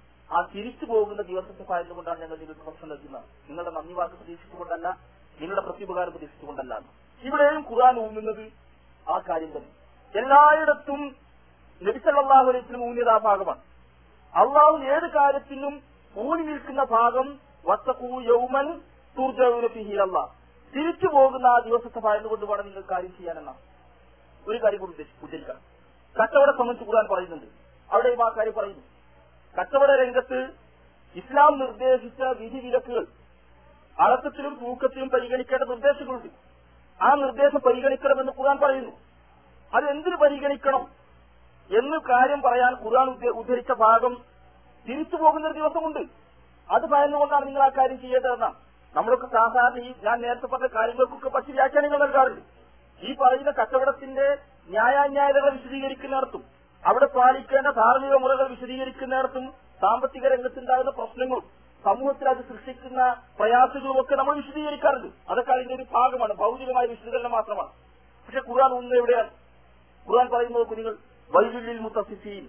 ആ തിരിച്ചു പോകുന്ന ദിവസത്തെ ഭയന്നുകൊണ്ടാണ് ഞങ്ങൾ നിങ്ങൾക്ക് ഭക്ഷണം നൽകുന്നത് നിങ്ങളുടെ നന്ദി വാക്ക് പ്രതീക്ഷിച്ചുകൊണ്ടല്ല നിങ്ങളുടെ പ്രത്യുപകാരം പ്രതീക്ഷിച്ചുകൊണ്ടല്ല ഇവിടെയും ഖുർആൻ ഊന്നുന്നത് ആ കാര്യം തന്നെ എല്ലായിടത്തും നബിസല്ലാഹു അലൈഹിനും ഊന്നിയത് ആ ഭാഗമാണ് അള്ളാഹു ഏത് കാര്യത്തിനും ഊന്നി നിൽക്കുന്ന ഭാഗം വത്തക്കൂ യൗമൻ തൂർജൗന ഫിഹിലല്ല തിരിച്ചു പോകുന്ന ആ ദിവസത്തെ ഭയന്നുകൊണ്ട് വേണം നിങ്ങൾ കാര്യം ചെയ്യാനെന്നാണ് ഒരു കാര്യം കൂടി ഉദ്ദേശി- ഉദ്ധരിക്കാം കച്ചവടം സംബന്ധിച്ച് ഖുർആൻ പറയുന്നുണ്ട് അവിടെയും ആ കാര്യം പറയുന്നു കച്ചവട രംഗത്ത് ഇസ്ലാം നിർദ്ദേശിച്ച വിധിവിലക്കുകൾ അളക്കത്തിലും തൂക്കത്തിലും പരിഗണിക്കേണ്ട നിർദ്ദേശങ്ങളുണ്ട് ആ നിർദ്ദേശം പരിഗണിക്കണമെന്ന് ഖുർആൻ പറയുന്നു അത് എന്തിനു പരിഗണിക്കണം എന്ന് കാര്യം പറയാൻ ഖുർആൻ ഉദ്ധ- ഉദ്ധരിച്ച ഭാഗം തിരിച്ചു പോകുന്ന ഒരു ദിവസമുണ്ട് അത് ഭയന്നുകൊണ്ടാണ് നിങ്ങൾ ആ കാര്യം ചെയ്യേണ്ടതെന്നാണ് നമ്മളൊക്കെ സാധാരണ ഈ ഞാൻ നേരത്തെ പറഞ്ഞ കാര്യങ്ങൾക്കൊക്കെ പറ്റി വ്യാഖ്യാനങ്ങൾ നൽകാറുണ്ട് ഈ പറയുന്ന കച്ചവടത്തിന്റെ ന്യായാന്യായതകൾ വിശദീകരിക്കുന്നിടത്തും അവിടെ പാലിക്കേണ്ട ധാർമ്മിക മുറകൾ വിശദീകരിക്കുന്നിടത്തും സാമ്പത്തിക രംഗത്തുണ്ടാകുന്ന പ്രശ്നങ്ങളും സമൂഹത്തിൽ അത് സൃഷ്ടിക്കുന്ന പ്രയാസങ്ങളും ഒക്കെ നമ്മൾ വിശദീകരിക്കാറുണ്ട് അതൊക്കെ അതിന്റെ ഒരു ഭാഗമാണ് ഭൗതികമായ വിശദീകരണം മാത്രമാണ് പക്ഷെ ഖുർആൻ ഒന്ന് എവിടെയാണ് ഖുർആൻ പറയുന്നത് കുഞ്ഞുങ്ങൾ വൈലുല്ലിൽ മുത്തഫിഫീൻ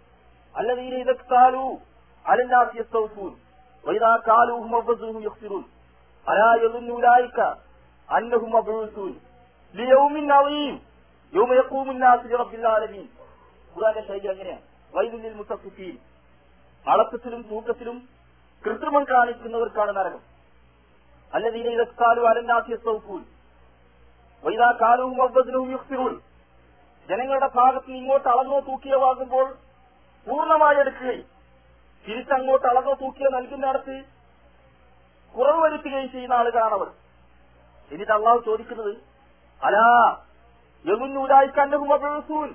الذين إذا اكتالوا على الناس يستوفون وإذا كالوهم ووزنهم يخسرون ألا يظن أولئك أنهم مبعوثون ليوم عظيم يوم يقوم الناس لرب العالمين ഖുർആന്റെ ശൈലി അങ്ങനെയാണ് വൈദ്യുതിൽ മുത്തഫിഫീൻ അളക്കത്തിലും തൂക്കത്തിലും കൃത്രിമം കാണിക്കുന്നവർക്കാണ് നരകം അല്ലതീന ഇതക്കാലു അലന്നാസിയ സൗഫൂൻ വൈദാ കാലവും അവസരവും യുക്തിറുൾ ജനങ്ങളുടെ ഭാഗത്ത് നിന്ന് ഇങ്ങോട്ട് അളന്നോ തൂക്കിയവാകുമ്പോൾ പൂർണ്ണമായി എടുക്കുകയും തിരിച്ചങ്ങോട്ട് അളന്നോ തൂക്കിയോ നൽകുന്നിടത്ത് കുറവ് വരുത്തുകയും ചെയ്യുന്ന ആളുകളാണ് അവർ എന്നിട്ട് അള്ളാഹു ചോദിക്കുന്നത് അലാ യമുന്നൂരായിക്കന്നഹും അബഴസൂൻ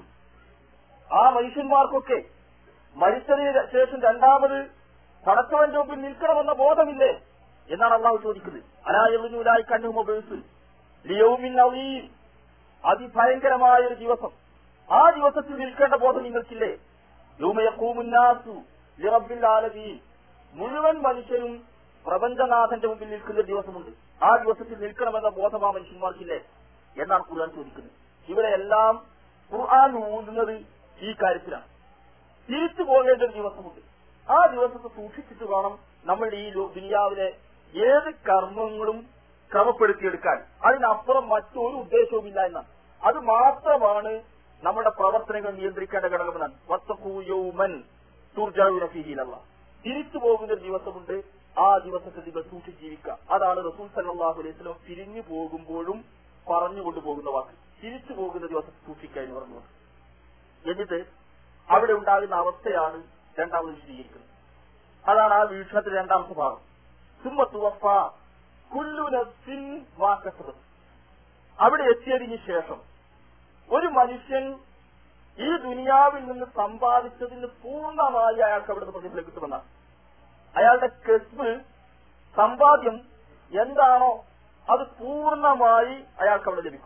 ആ മനുഷ്യന്മാർക്കൊക്കെ മരിച്ചതിന് ശേഷം രണ്ടാമത് പടച്ചവന്റെ മുമ്പിൽ നിൽക്കണമെന്ന ബോധമില്ലേ എന്നാണ് അള്ളാഹു ചോദിക്കുന്നത് അലാ യമുന്നൂരായി കന്നഹും അബഴസൂൻ ലിയൗമിൻ അവീം അതിഭയങ്കരമായ ഒരു ദിവസം ആ ദിവസത്തിൽ നിൽക്കേണ്ട ബോധം നിങ്ങൾക്കില്ലേ യൗമയക്കൂമുന്നാസു ലിറബ്ബിൽ ആലമീൻ മുഴുവൻ മനുഷ്യരും പ്രപഞ്ചനാഥന്റെ മുമ്പിൽ നിൽക്കുന്ന ഒരു ദിവസമുണ്ട് ആ ദിവസത്തിൽ നിൽക്കണമെന്ന ബോധം ആ മനുഷ്യന്മാർക്കില്ലേ എന്നാണ് ഖുർആൻ ചോദിക്കുന്നത് ഇവിടെ എല്ലാം ഖുർആൻ ഊന്നുന്നത് ഈ കാര്യത്തിലാണ് തിരിച്ചു പോകേണ്ട ഒരു ദിവസമുണ്ട് ആ ദിവസത്തെ സൂക്ഷിച്ചിട്ട് വേണം നമ്മൾ ഈ ലോ- ദുനിയാവിലെ ഏത് കർമ്മങ്ങളും ക്രമപ്പെടുത്തിയെടുക്കാൻ അതിനപ്പുറം മറ്റൊരു ഉദ്ദേശവുമില്ല എന്നാണ് അത് മാത്രമാണ് നമ്മുടെ പ്രവർത്തനങ്ങൾ നിയന്ത്രിക്കേണ്ട ഘടകമെന്നാണ് വത്തക്കൂയൗമൻ തുർജാവിന ഫീഹിലല്ല തിരിച്ചു പോകുന്ന ഒരു ദിവസമുണ്ട് ആ ദിവസത്തെ നിങ്ങൾ സൂക്ഷിച്ച് ജീവിക്കുക അതാണ് റസൂൽ സല്ലാഹു അലൈഹി സ്വലം പിരിഞ്ഞു പോകുമ്പോഴും പറഞ്ഞുകൊണ്ടു പോകുന്ന വാക്ക് തിരിച്ചു പോകുന്ന ദിവസം സൂക്ഷിക്കുക എന്ന് പറഞ്ഞു എന്നിട്ട് അവിടെ ഉണ്ടാകുന്ന അവസ്ഥയാണ് രണ്ടാമത് വിശദീകരിക്കുന്നത് അതാണ് ആ വീക്ഷണത്തിന്റെ രണ്ടാമത്തെ ഭാഗം സുമ്മത്തുവഫ കുല്ലു നഫ്സിൻ മാ കസബത് അവിടെ എത്തിയതിനു ശേഷം ഒരു മനുഷ്യൻ ഈ ദുനിയാവിൽ നിന്ന് സമ്പാദിച്ചതിന് പൂർണ്ണമായി അയാൾക്ക് അവിടുന്ന് പ്രതിഫലം കിട്ടുമെന്നാണ് അയാളുടെ കെസ്ബ് സമ്പാദ്യം എന്താണോ അത് പൂർണ്ണമായി അയാൾക്ക് അവിടെ ലഭിക്കും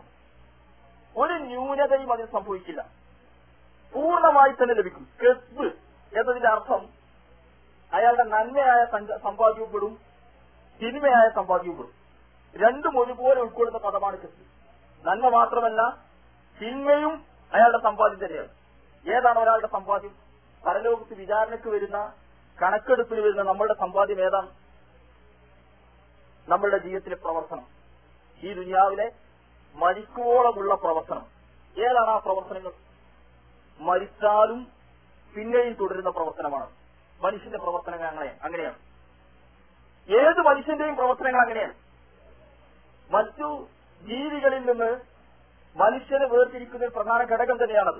ഒരു ന്യൂനതയും അതിന് സംഭവിക്കില്ല പൂർണ്ണമായി തന്നെ ലഭിക്കും കെസ്ബ് എന്നതിന്റെ അർത്ഥം അയാളുടെ നന്മയായ സഞ്ച- സമ്പാദ്യവും പെടും തിന്മയായ സമ്പാദ്യവും പെടും രണ്ടും ഒരുപോലെ ഉൾക്കൊള്ളുന്ന പദമാണ് കെസ്ബ് നന്മ മാത്രമല്ല തിന്മയും അയാളുടെ സമ്പാദ്യം തന്നെയാണ് ഏതാണ് ഒരാളുടെ സമ്പാദ്യം പരലോകത്ത് വിചാരണയ്ക്ക് വരുന്ന കണക്കെടുപ്പിന് വരുന്ന നമ്മളുടെ സമ്പാദ്യം ഏതാണ് നമ്മളുടെ ജീവിതത്തിലെ പ്രവർത്തനം ഈ ദുനിയാവിലെ മരിക്കുവോളമുള്ള പ്രവർത്തനം ഏതാണ് ആ പ്രവർത്തനങ്ങൾ മരിച്ചാലും പിന്നെയും തുടരുന്ന പ്രവർത്തനമാണ് മനുഷ്യന്റെ പ്രവർത്തനങ്ങൾ അങ്ങനെ അങ്ങനെയാണ് ഏത് മനുഷ്യന്റെയും പ്രവർത്തനങ്ങൾ അങ്ങനെയാണ് മറ്റു ജീവികളിൽ നിന്ന് മനുഷ്യനെ വേർതിരിക്കുന്ന ഒരു പ്രധാന ഘടകം തന്നെയാണത്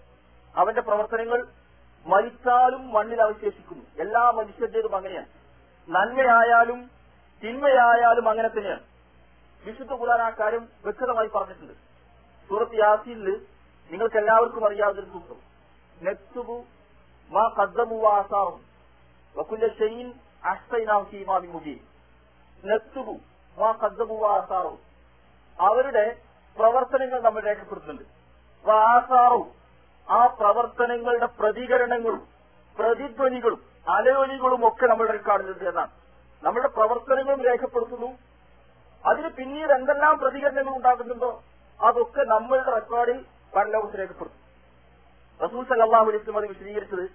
അവന്റെ പ്രവർത്തനങ്ങൾ മരിച്ചാലും മണ്ണിൽ അവശേഷിക്കുന്നു എല്ലാ മനുഷ്യന്റേതും അങ്ങനെയാണ് നന്മയായാലും തിന്മയായാലും അങ്ങനെ തന്നെയാണ് വിശുദ്ധ ഖുർആൻ ആ കാര്യം വ്യക്തമായി പറഞ്ഞിട്ടുണ്ട് സൂറത്ത് യാസീനിൽ നിങ്ങൾക്ക് എല്ലാവർക്കും അറിയാവുന്ന ഒരു സൂത്രം നെക്തുബു മാ കദ്ദമു വാസാറും വക്കുല്ല ഷെയ്ൻ അഹ്സൈനാഹു ഫീ ഇമാമിൻ മുബീൻ നെക്തുബു മാ കദ്ദമു വാസാറും അവരുടെ പ്രവർത്തനങ്ങൾ നമ്മൾ രേഖപ്പെടുത്തുന്നുണ്ട് വാസാറും ആ പ്രവർത്തനങ്ങളുടെ പ്രതികരണങ്ങളും പ്രതിധ്വനികളും അലയൊലികളും ഒക്കെ നമ്മുടെ റെക്കോർഡിലുണ്ട് എന്നാണ് നമ്മുടെ പ്രവർത്തനങ്ങളും രേഖപ്പെടുത്തുന്നു അതിന് പിന്നീട് എന്തെല്ലാം പ്രതികരണങ്ങൾ ഉണ്ടാകുന്നുണ്ടോ അതൊക്കെ നമ്മളുടെ റെക്കോർഡിൽ പരലോകത്ത് രേഖപ്പെടുത്തും റസൂൽ സല്ലല്ലാഹു അലൈഹി വസല്ലം അത് വിശദീകരിച്ചത്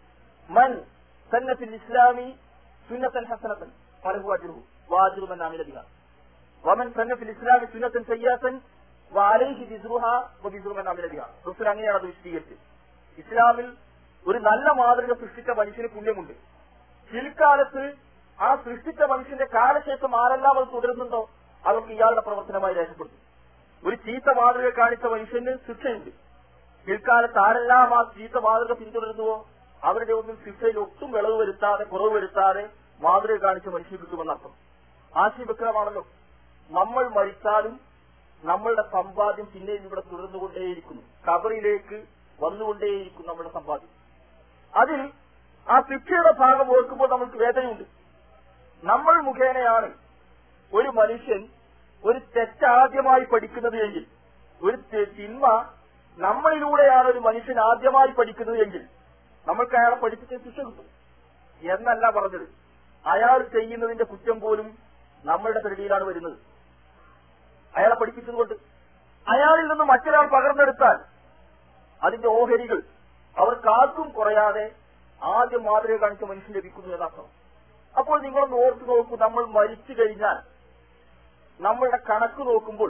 മൻ സന്നത്തിൽ ഇസ്ലാമി സുന്നത്തൻ ഹസനത്തൻ ഫലഹു അജ്റുഹു വാജിറു മൻ അമില ബിഹാ വമൻ സന്നത്തിൽ ഇസ്ലാമി സുന്നത്തൻ സയ്യാത്തൻ വാലൈഹി ബിസ്റുഹ വബിസ്റു മൻ അമില ബിഹാ റസൂൽ അങ്ങനെയാണ് അത് വിശദീകരിച്ചത് ഇസ്ലാമിൽ ഒരു നല്ല മാതൃക സൃഷ്ടിച്ച മനുഷ്യന് പുണ്യമുണ്ട് പിൽക്കാലത്ത് ആ സൃഷ്ടിച്ച മനുഷ്യന്റെ കാലശേഷം ആരെല്ലാം അത് തുടരുന്നുണ്ടോ അതൊക്കെ ഇയാളുടെ പ്രവർത്തനമായി രേഖപ്പെടുത്തും ഒരു ചീത്ത മാതൃക കാണിച്ച മനുഷ്യന് ശിക്ഷയുണ്ട് പിൽക്കാലത്ത് ആരെല്ലാം ആ ചീത്ത മാതൃക പിന്തുടരുന്നുവോ അവരുടെ ഒന്നും ശിക്ഷയിൽ ഒട്ടും വിളവ് വരുത്താതെ കുറവ് വരുത്താതെ മാതൃക കാണിച്ച മനുഷ്യന് കിട്ടുമെന്നർത്ഥം ആശയവക്രമാണല്ലോ നമ്മൾ മരിച്ചാലും നമ്മളുടെ സമ്പാദ്യം പിന്നെയും ഇവിടെ തുടർന്നുകൊണ്ടേയിരിക്കുന്നു കബറിലേക്ക് വന്നുകൊണ്ടേയിരിക്കും നമ്മുടെ സമ്പാദ്യം അതിൽ ആ ശിക്ഷയുടെ ഭാഗം ഓർക്കുമ്പോൾ നമുക്ക് വേദനയുണ്ട് നമ്മൾ മുഖേനയാണ് ഒരു മനുഷ്യൻ ഒരു തെറ്റാദ്യമായി പഠിക്കുന്നത് എങ്കിൽ ഒരു തെ- തിന്മ നമ്മളിലൂടെയാണ് ഒരു മനുഷ്യൻ ആദ്യമായി പഠിക്കുന്നത് എങ്കിൽ നമ്മൾക്ക് അയാളെ പഠിപ്പിച്ച ശിക്ഷ കിട്ടും എന്നല്ല പറഞ്ഞത് അയാൾ ചെയ്യുന്നതിന്റെ കുറ്റം പോലും നമ്മളുടെ പരിധിയിലാണ് വരുന്നത് അയാളെ പഠിപ്പിച്ചതുകൊണ്ട് അയാളിൽ നിന്ന് മറ്റൊരാൾ പകർന്നെടുത്താൽ അതിന്റെ ഓഹരികൾ അവർക്കാർക്കും കുറയാതെ ആദ്യം മാതൃക കാണിച്ച മനുഷ്യൻ ലഭിക്കുന്നു എന്നർത്ഥം അപ്പോൾ നിങ്ങളൊന്ന് ഓർത്തു നോക്കൂ നമ്മൾ മരിച്ചു കഴിഞ്ഞാൽ നമ്മളുടെ കണക്ക് നോക്കുമ്പോൾ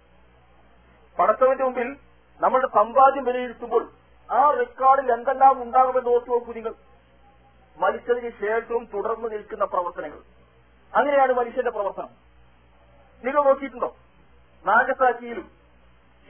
പടച്ചവന്റെ മുമ്പിൽ നമ്മളുടെ സമ്പാദ്യം വിലയിരുത്തുമ്പോൾ ആ റെക്കോർഡിൽ എന്തെല്ലാം ഉണ്ടാകുമെന്ന് ഓർത്തു നോക്കൂ നിങ്ങൾ മരിച്ചതിന് ശേഷവും തുടർന്ന് നിൽക്കുന്ന പ്രവർത്തനങ്ങൾ അങ്ങനെയാണ് മനുഷ്യന്റെ പ്രവർത്തനം നിങ്ങൾ നോക്കിയിട്ടുണ്ടോ നാഗസാക്കിയിലും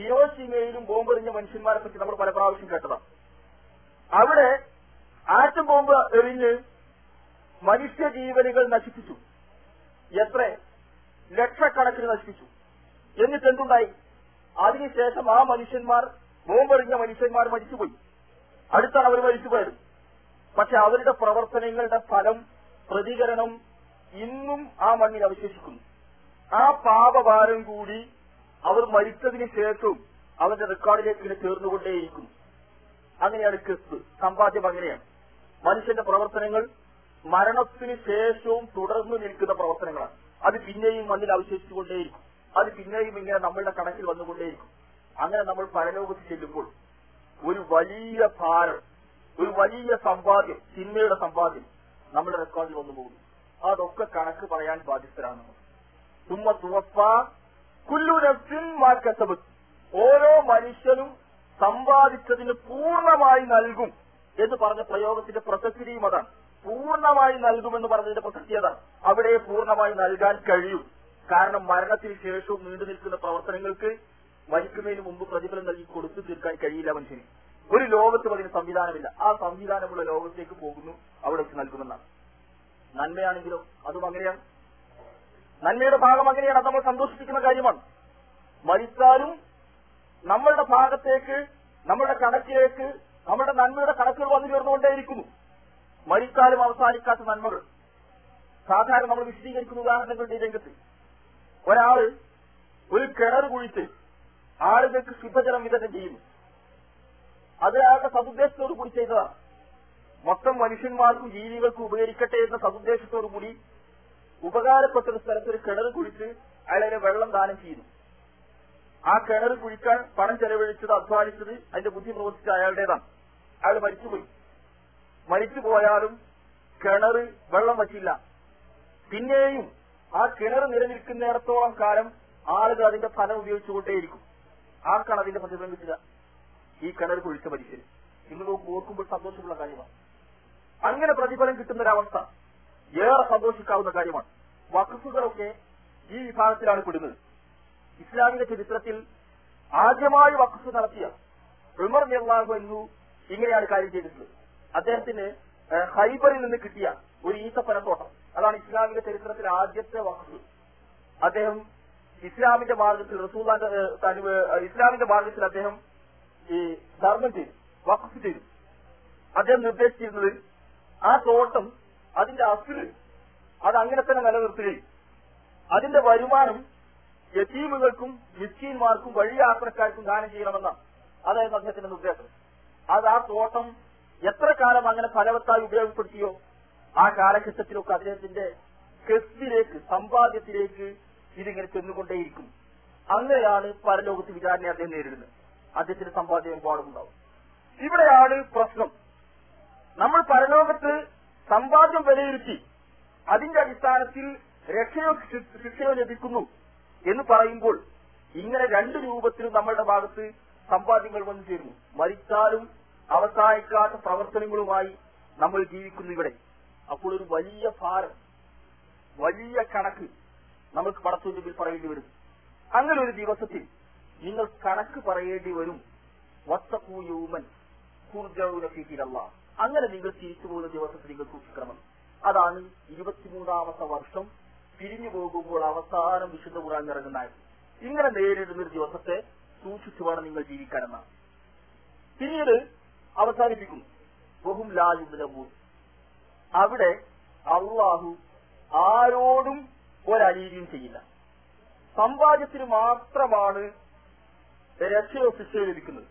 ഹിരോഷിമയിലും ബോംബെറിഞ്ഞ മനുഷ്യന്മാരെ പറ്റി നമ്മൾ പല പ്രാവശ്യം കേട്ടതാണ് അവിടെ ആറ്റം ബോംബ് എറിഞ്ഞ് മനുഷ്യജീവനുകൾ നശിപ്പിച്ചു എത്ര ലക്ഷക്കണക്കിന് നശിപ്പിച്ചു എന്നിട്ട് എന്തുണ്ടായി അതിനുശേഷം ആ മനുഷ്യന്മാർ ബോംബെറിഞ്ഞ മനുഷ്യന്മാർ മരിച്ചുപോയി അടുത്താണ് അവർ മരിച്ചുപോയത് പക്ഷെ അവരുടെ പ്രവർത്തനങ്ങളുടെ ഫലം പ്രതികരണം ഇന്നും ആ മണ്ണിൽ അവശേഷിക്കുന്നു ആ പാപഭാരം കൂടി അവർ മരിച്ചതിന് ശേഷവും അവരുടെ റെക്കോർഡിലേക്ക് ഇങ്ങനെ ചേർന്നുകൊണ്ടേയിരിക്കുന്നു അങ്ങനെയാണ് ക്രിസ്തു സമ്പാദ്യം അങ്ങനെയാണ് മനുഷ്യന്റെ പ്രവർത്തനങ്ങൾ മരണത്തിന് ശേഷവും തുടർന്നു നിൽക്കുന്ന പ്രവർത്തനങ്ങളാണ് അത് പിന്നെയും മണ്ണിൽ അവശേഷിച്ചുകൊണ്ടേയിരിക്കും അത് പിന്നെയും ഇങ്ങനെ നമ്മളുടെ കണക്കിൽ വന്നുകൊണ്ടേയിരിക്കും അങ്ങനെ നമ്മൾ പരലോകത്ത് ചെല്ലുമ്പോൾ ഒരു വലിയ ഭാരം ഒരു വലിയ സമ്പാദ്യം സിനിമയുടെ സമ്പാദ്യം നമ്മുടെ റെക്കോർഡിൽ വന്നു പോകുന്നു അതൊക്കെ കണക്ക് പറയാൻ ബാധ്യസ്ഥരാണ് നമ്മൾ തുമ്മ തുവപ്പ കുല്ലുരസിൻ മാക്കസബത്ത് ഓരോ മനുഷ്യനും സമ്പാദിച്ചതിന് പൂർണ്ണമായി നൽകും എന്ന് പറഞ്ഞ പ്രയോഗത്തിന്റെ പ്രസക്തിയും അതാണ് പൂർണ്ണമായി നൽകുമെന്ന് പറഞ്ഞതിന്റെ പ്രസക്തി അതാണ് അവിടെ പൂർണ്ണമായി നൽകാൻ കഴിയും കാരണം മരണത്തിന് ശേഷവും നീണ്ടു നിൽക്കുന്ന പ്രവർത്തനങ്ങൾക്ക് മരിക്കുന്നതിന് മുമ്പ് പ്രതിഫലം നൽകി കൊടുത്തു തീർക്കാൻ കഴിയില്ല മനുഷ്യന് ഒരു ലോകത്തും അതിന് സംവിധാനമില്ല ആ സംവിധാനമുള്ള ലോകത്തേക്ക് പോകുന്നു അവിടെ വെച്ച് നൽകുമെന്നാണ് നന്മയാണെങ്കിലോ അതും അങ്ങനെയാണ് നന്മയുടെ ഭാഗം അങ്ങനെയാണ് അത് നമ്മൾ സന്തോഷിപ്പിക്കുന്ന കാര്യമാണ് മരിച്ചാലും നമ്മളുടെ ഭാഗത്തേക്ക് നമ്മളുടെ കണക്കിലേക്ക് നമ്മുടെ നന്മയുടെ കണക്കുകൾ വന്നു ചേർന്നുകൊണ്ടേയിരിക്കുന്നു മരിച്ചാലും അവസാനിക്കാത്ത നന്മകൾ സാധാരണ നമ്മൾ വിശദീകരിക്കുന്ന ഉദാഹരണങ്ങളുടെ ഈ രംഗത്ത് ഒരാള് ഒരു കിണർ കുഴിച്ച് ആളുകൾക്ക് ശുദ്ധജലം വിതരണം ചെയ്യുന്നു അത് അയാളുടെ സതുദ്ദേശത്തോടു കൂടി ചെയ്തതാണ് മൊത്തം മനുഷ്യന്മാർക്കും ജീവികൾക്കും ഉപകരിക്കട്ടെ എന്ന സതുദ്ദേശത്തോടു കൂടി ഉപകാരപ്പെട്ട ഒരു സ്ഥലത്ത് ഒരു കിണർ കുഴിച്ച് അയാളെ വെള്ളം ദാനം ചെയ്യുന്നു ആ കിണർ കുഴിക്കാൻ പണം ചെലവഴിച്ചത് അധ്വാനിച്ചത് അതിന്റെ ബുദ്ധി പ്രവർത്തിച്ച അയാളുടേതാണ് അയാൾ മരിച്ചുപോയി മരിച്ചു പോയാലും കിണർ വെള്ളം വച്ചില്ല പിന്നെയും ആ കിണർ നിലനിൽക്കുന്നിടത്തോളം കാലം ആളുകൾ അതിന്റെ ഫലം ഉപയോഗിച്ചുകൊണ്ടേയിരിക്കും ആർക്കാണ് അതിന്റെ പ്രതിഫലം കിട്ടുക ഈ കിണർ കുഴിച്ച മനുഷ്യൻ നിങ്ങൾ ഓർക്കുമ്പോൾ സന്തോഷമുള്ള കാര്യമാണ് അങ്ങനെ പ്രതിഫലം കിട്ടുന്ന ഒരവസ്ഥ ഏറെ സന്തോഷിക്കാവുന്ന കാര്യമാണ് വഖഫുകളൊക്കെ ഈ വിഭാഗത്തിലാണ് പെടുന്നത് ഇസ്ലാമിക ചരിത്രത്തിൽ ആദ്യമായി വഖഫ് നടത്തിയ ഉമർ നിർവാഹു എന്നു ഇങ്ങനെയാണ് കാര്യം ചെയ്തിട്ടുള്ളത് അദ്ദേഹത്തിന് ഏഹ്, ഹൈബറിൽ നിന്ന് കിട്ടിയ ഒരു ഈത്തപ്പനത്തോട്ടം അതാണ് ഇസ്ലാമിക ചരിത്രത്തിൽ ആദ്യത്തെ വഖഫ് അദ്ദേഹം ഇസ്ലാമിന്റെ മാർഗത്തിൽ റസൂലാന്റെ ഏഹ്, തനുവ്, ഏഹ്, ഇസ്ലാമിന്റെ മാർഗത്തിൽ അദ്ദേഹം ഈ ധർമ്മം ചെയ്തു വഖഫ് ചെയ്തു അദ്ദേഹം നിർദ്ദേശിച്ചിരുന്നത് ആ തോട്ടം അതിന്റെ അസുല് അത് അങ്ങനെ തന്നെ നിലനിർത്തുകയും അതിന്റെ വരുമാനം യത്തീമുകൾക്കും മിസ്കീന്മാർക്കും വഴിയാത്രക്കാർക്കും ദാനം ചെയ്യണമെന്നാണ് അതായിരുന്നു അദ്ദേഹത്തിന്റെ നിർദ്ദേശം അത് ആ തോട്ടം എത്ര കാലം അങ്ങനെ ഫലവത്തായി ഉപയോഗപ്പെടുത്തിയോ ആ കാലഘട്ടത്തിലൊക്കെ അദ്ദേഹത്തിന്റെ കെസ്റ്റിലേക്ക് സമ്പാദ്യത്തിലേക്ക് ഇതിങ്ങനെ ചെന്നുകൊണ്ടേയിരിക്കും അങ്ങനെയാണ് പരലോകത്ത് വിചാരണയെ അദ്ദേഹം നേരിടുന്നത് അദ്ദേഹത്തിന്റെ സമ്പാദ്യം ഒരുപാടുണ്ടാവും ഇവിടെയാണ് പ്രശ്നം നമ്മൾ പരലോകത്ത് സമ്പാദ്യം വിലയിരുത്തി അതിന്റെ അടിസ്ഥാനത്തിൽ രക്ഷയോ ശി- ശിക്ഷയോ ലഭിക്കുന്നു എന്ന് പറയുമ്പോൾ ഇങ്ങനെ രണ്ട് രൂപത്തിലും നമ്മളുടെ ഭാഗത്ത് സമ്പാദ്യങ്ങൾ വന്നു ചേരുന്നു മരിച്ചാലും അവസാനിക്കാത്ത പ്രവർത്തനങ്ങളുമായി നമ്മൾ ജീവിക്കുന്നു ഇവിടെ അപ്പോൾ ഒരു വലിയ ഭാരം വലിയ കണക്ക് നമുക്ക് പടത്തു മുമ്പിൽ പറയേണ്ടി വരും അങ്ങനെ ഒരു ദിവസത്തിൽ നിങ്ങൾ കണക്ക് പറയേണ്ടി വരും വത്തക്കൂ യൂമൻ കുർജൗനഫിഹിലല്ല അങ്ങനെ നിങ്ങൾ തിരിച്ചു പോകുന്ന ദിവസത്തിൽ നിങ്ങൾ സൂക്ഷിക്കണമെന്ന് അതാണ് ഇരുപത്തിമൂന്നാമത്തെ വർഷം പിരിഞ്ഞു പോകുമ്പോൾ അവസാനം വിശുദ്ധ ഖുർആൻ ഇറങ്ങുന്ന ആയത്. ഇങ്ങനെ നേരിടുന്ന ഒരു ദിവസത്തെ സൂക്ഷിച്ചു വേണം നിങ്ങൾ ജീവിക്കാനെന്നാണ് പിന്നീട് അവസാനിപ്പിക്കുന്നു ബഹും ലായുബലമൂൻ അവിടെ അള്ളാഹു ആരോടും ഒരനീതിയും ചെയ്യില്ല സമ്പാദ്യത്തിന് മാത്രമാണ് രക്ഷയോ ശിക്ഷയോ ലഭിക്കുന്നത്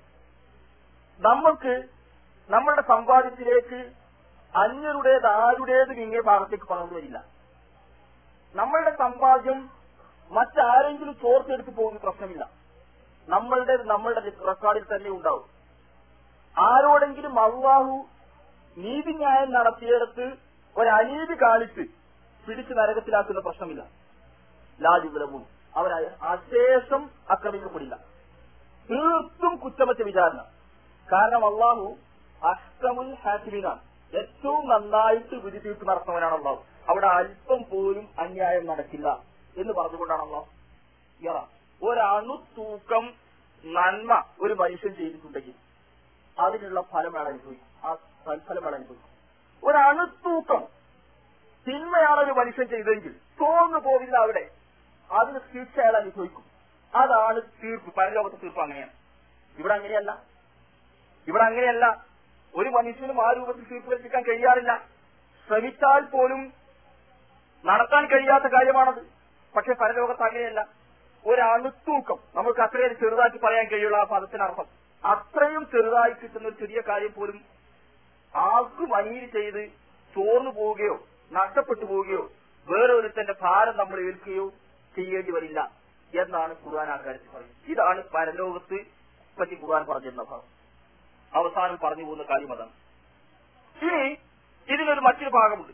നമ്മൾക്ക് നമ്മളുടെ സമ്പാദ്യത്തിലേക്ക് അന്യരുടേത് ആരുടേതും ഇങ്ങേ ഭാഗത്തേക്ക് പകർന്നു വരില്ല നമ്മളുടെ സമ്പാദ്യം മറ്റാരെങ്കിലും ചോർത്തെടുത്ത് പോകുന്ന പ്രശ്നമില്ല നമ്മളുടെ നമ്മളുടെ റെക്കോർഡിൽ തന്നെ ഉണ്ടാവും ആരോടെങ്കിലും അള്ളാഹു നീതിന്യായം നടത്തിയിടത്ത് ഒരു അനീതി കാണിച്ച് പിടിച്ച് നരകത്തിലാക്കുന്ന പ്രശ്നമില്ല ലാജുബലവും അവർ അശേഷം ആക്രമിക്കപ്പെടില്ല തീർത്തും കുറ്റമറ്റ വിചാരണ കാരണം അള്ളാഹു അഷ്ടമുൽ ഹാക്കിമിനാണ് ഏറ്റവും നന്നായിട്ട് വിധി തീർപ്പ് നടത്തുന്നവനാണ് അള്ളാഹു അവിടെ അല്പം പോലും അന്യായം നടക്കില്ല എന്ന് പറഞ്ഞുകൊണ്ടാണ് അള്ളാഹു ഇറ ഒരണു തൂക്കം നന്മ ഒരു മനുഷ്യൻ ചെയ്തിട്ടുണ്ടെങ്കിൽ അതിനുള്ള ഫലം അയാൾ അനുഭവിക്കും ആ തൽഫലം അയാൾ അനുഭവിക്കും ഒരു അണുത്തൂക്കം തിന്മയാണ് ഒരു മനുഷ്യൻ ചെയ്തതെങ്കിൽ തോന്നു പോവില്ല അവിടെ അതിന് ശിക്ഷ അയാൾ അനുഭവിക്കും അതാണ് തീർപ്പ് പരലോകത്തെ തീർപ്പ് അങ്ങനെയാണ് ഇവിടെ അങ്ങനെയല്ല ഇവിടെ അങ്ങനെയല്ല ഒരു മനുഷ്യനും ആ രൂപത്തിൽ തീർപ്പ് കൽപ്പിക്കാൻ കഴിയാറില്ല ശ്രമിച്ചാൽ പോലും നടത്താൻ കഴിയാത്ത കാര്യമാണത് പക്ഷെ പരലോകത്ത് അങ്ങനെയല്ല ഒരു അണുത്തൂക്കം നമുക്ക് അത്രയും ചെറുതാക്കി പറയാൻ കഴിയുള്ള ആ പദത്തിനർത്ഥം അത്രയും ചെറുതായി കിട്ടുന്ന ഒരു ചെറിയ കാര്യം പോലും ആർക്കും അനീതി ചെയ്ത് ചോർന്നു പോവുകയോ നഷ്ടപ്പെട്ടു പോവുകയോ വേറെ ഒരുത്തന്റെ ഭാരം നമ്മൾ ഏൽക്കുകയോ ചെയ്യേണ്ടി വരില്ല എന്നാണ് ഖുർആൻ ആ കാര്യത്തിൽ പറയുന്നത് ഇതാണ് പരലോകത്ത് പറ്റി ഖുർആൻ പറഞ്ഞിരുന്ന ഭാഗം അവസാനം പറഞ്ഞു പോകുന്ന കാര്യം അതാണ് ഇനി ഇതിനൊരു മറ്റൊരു ഭാഗമുണ്ട്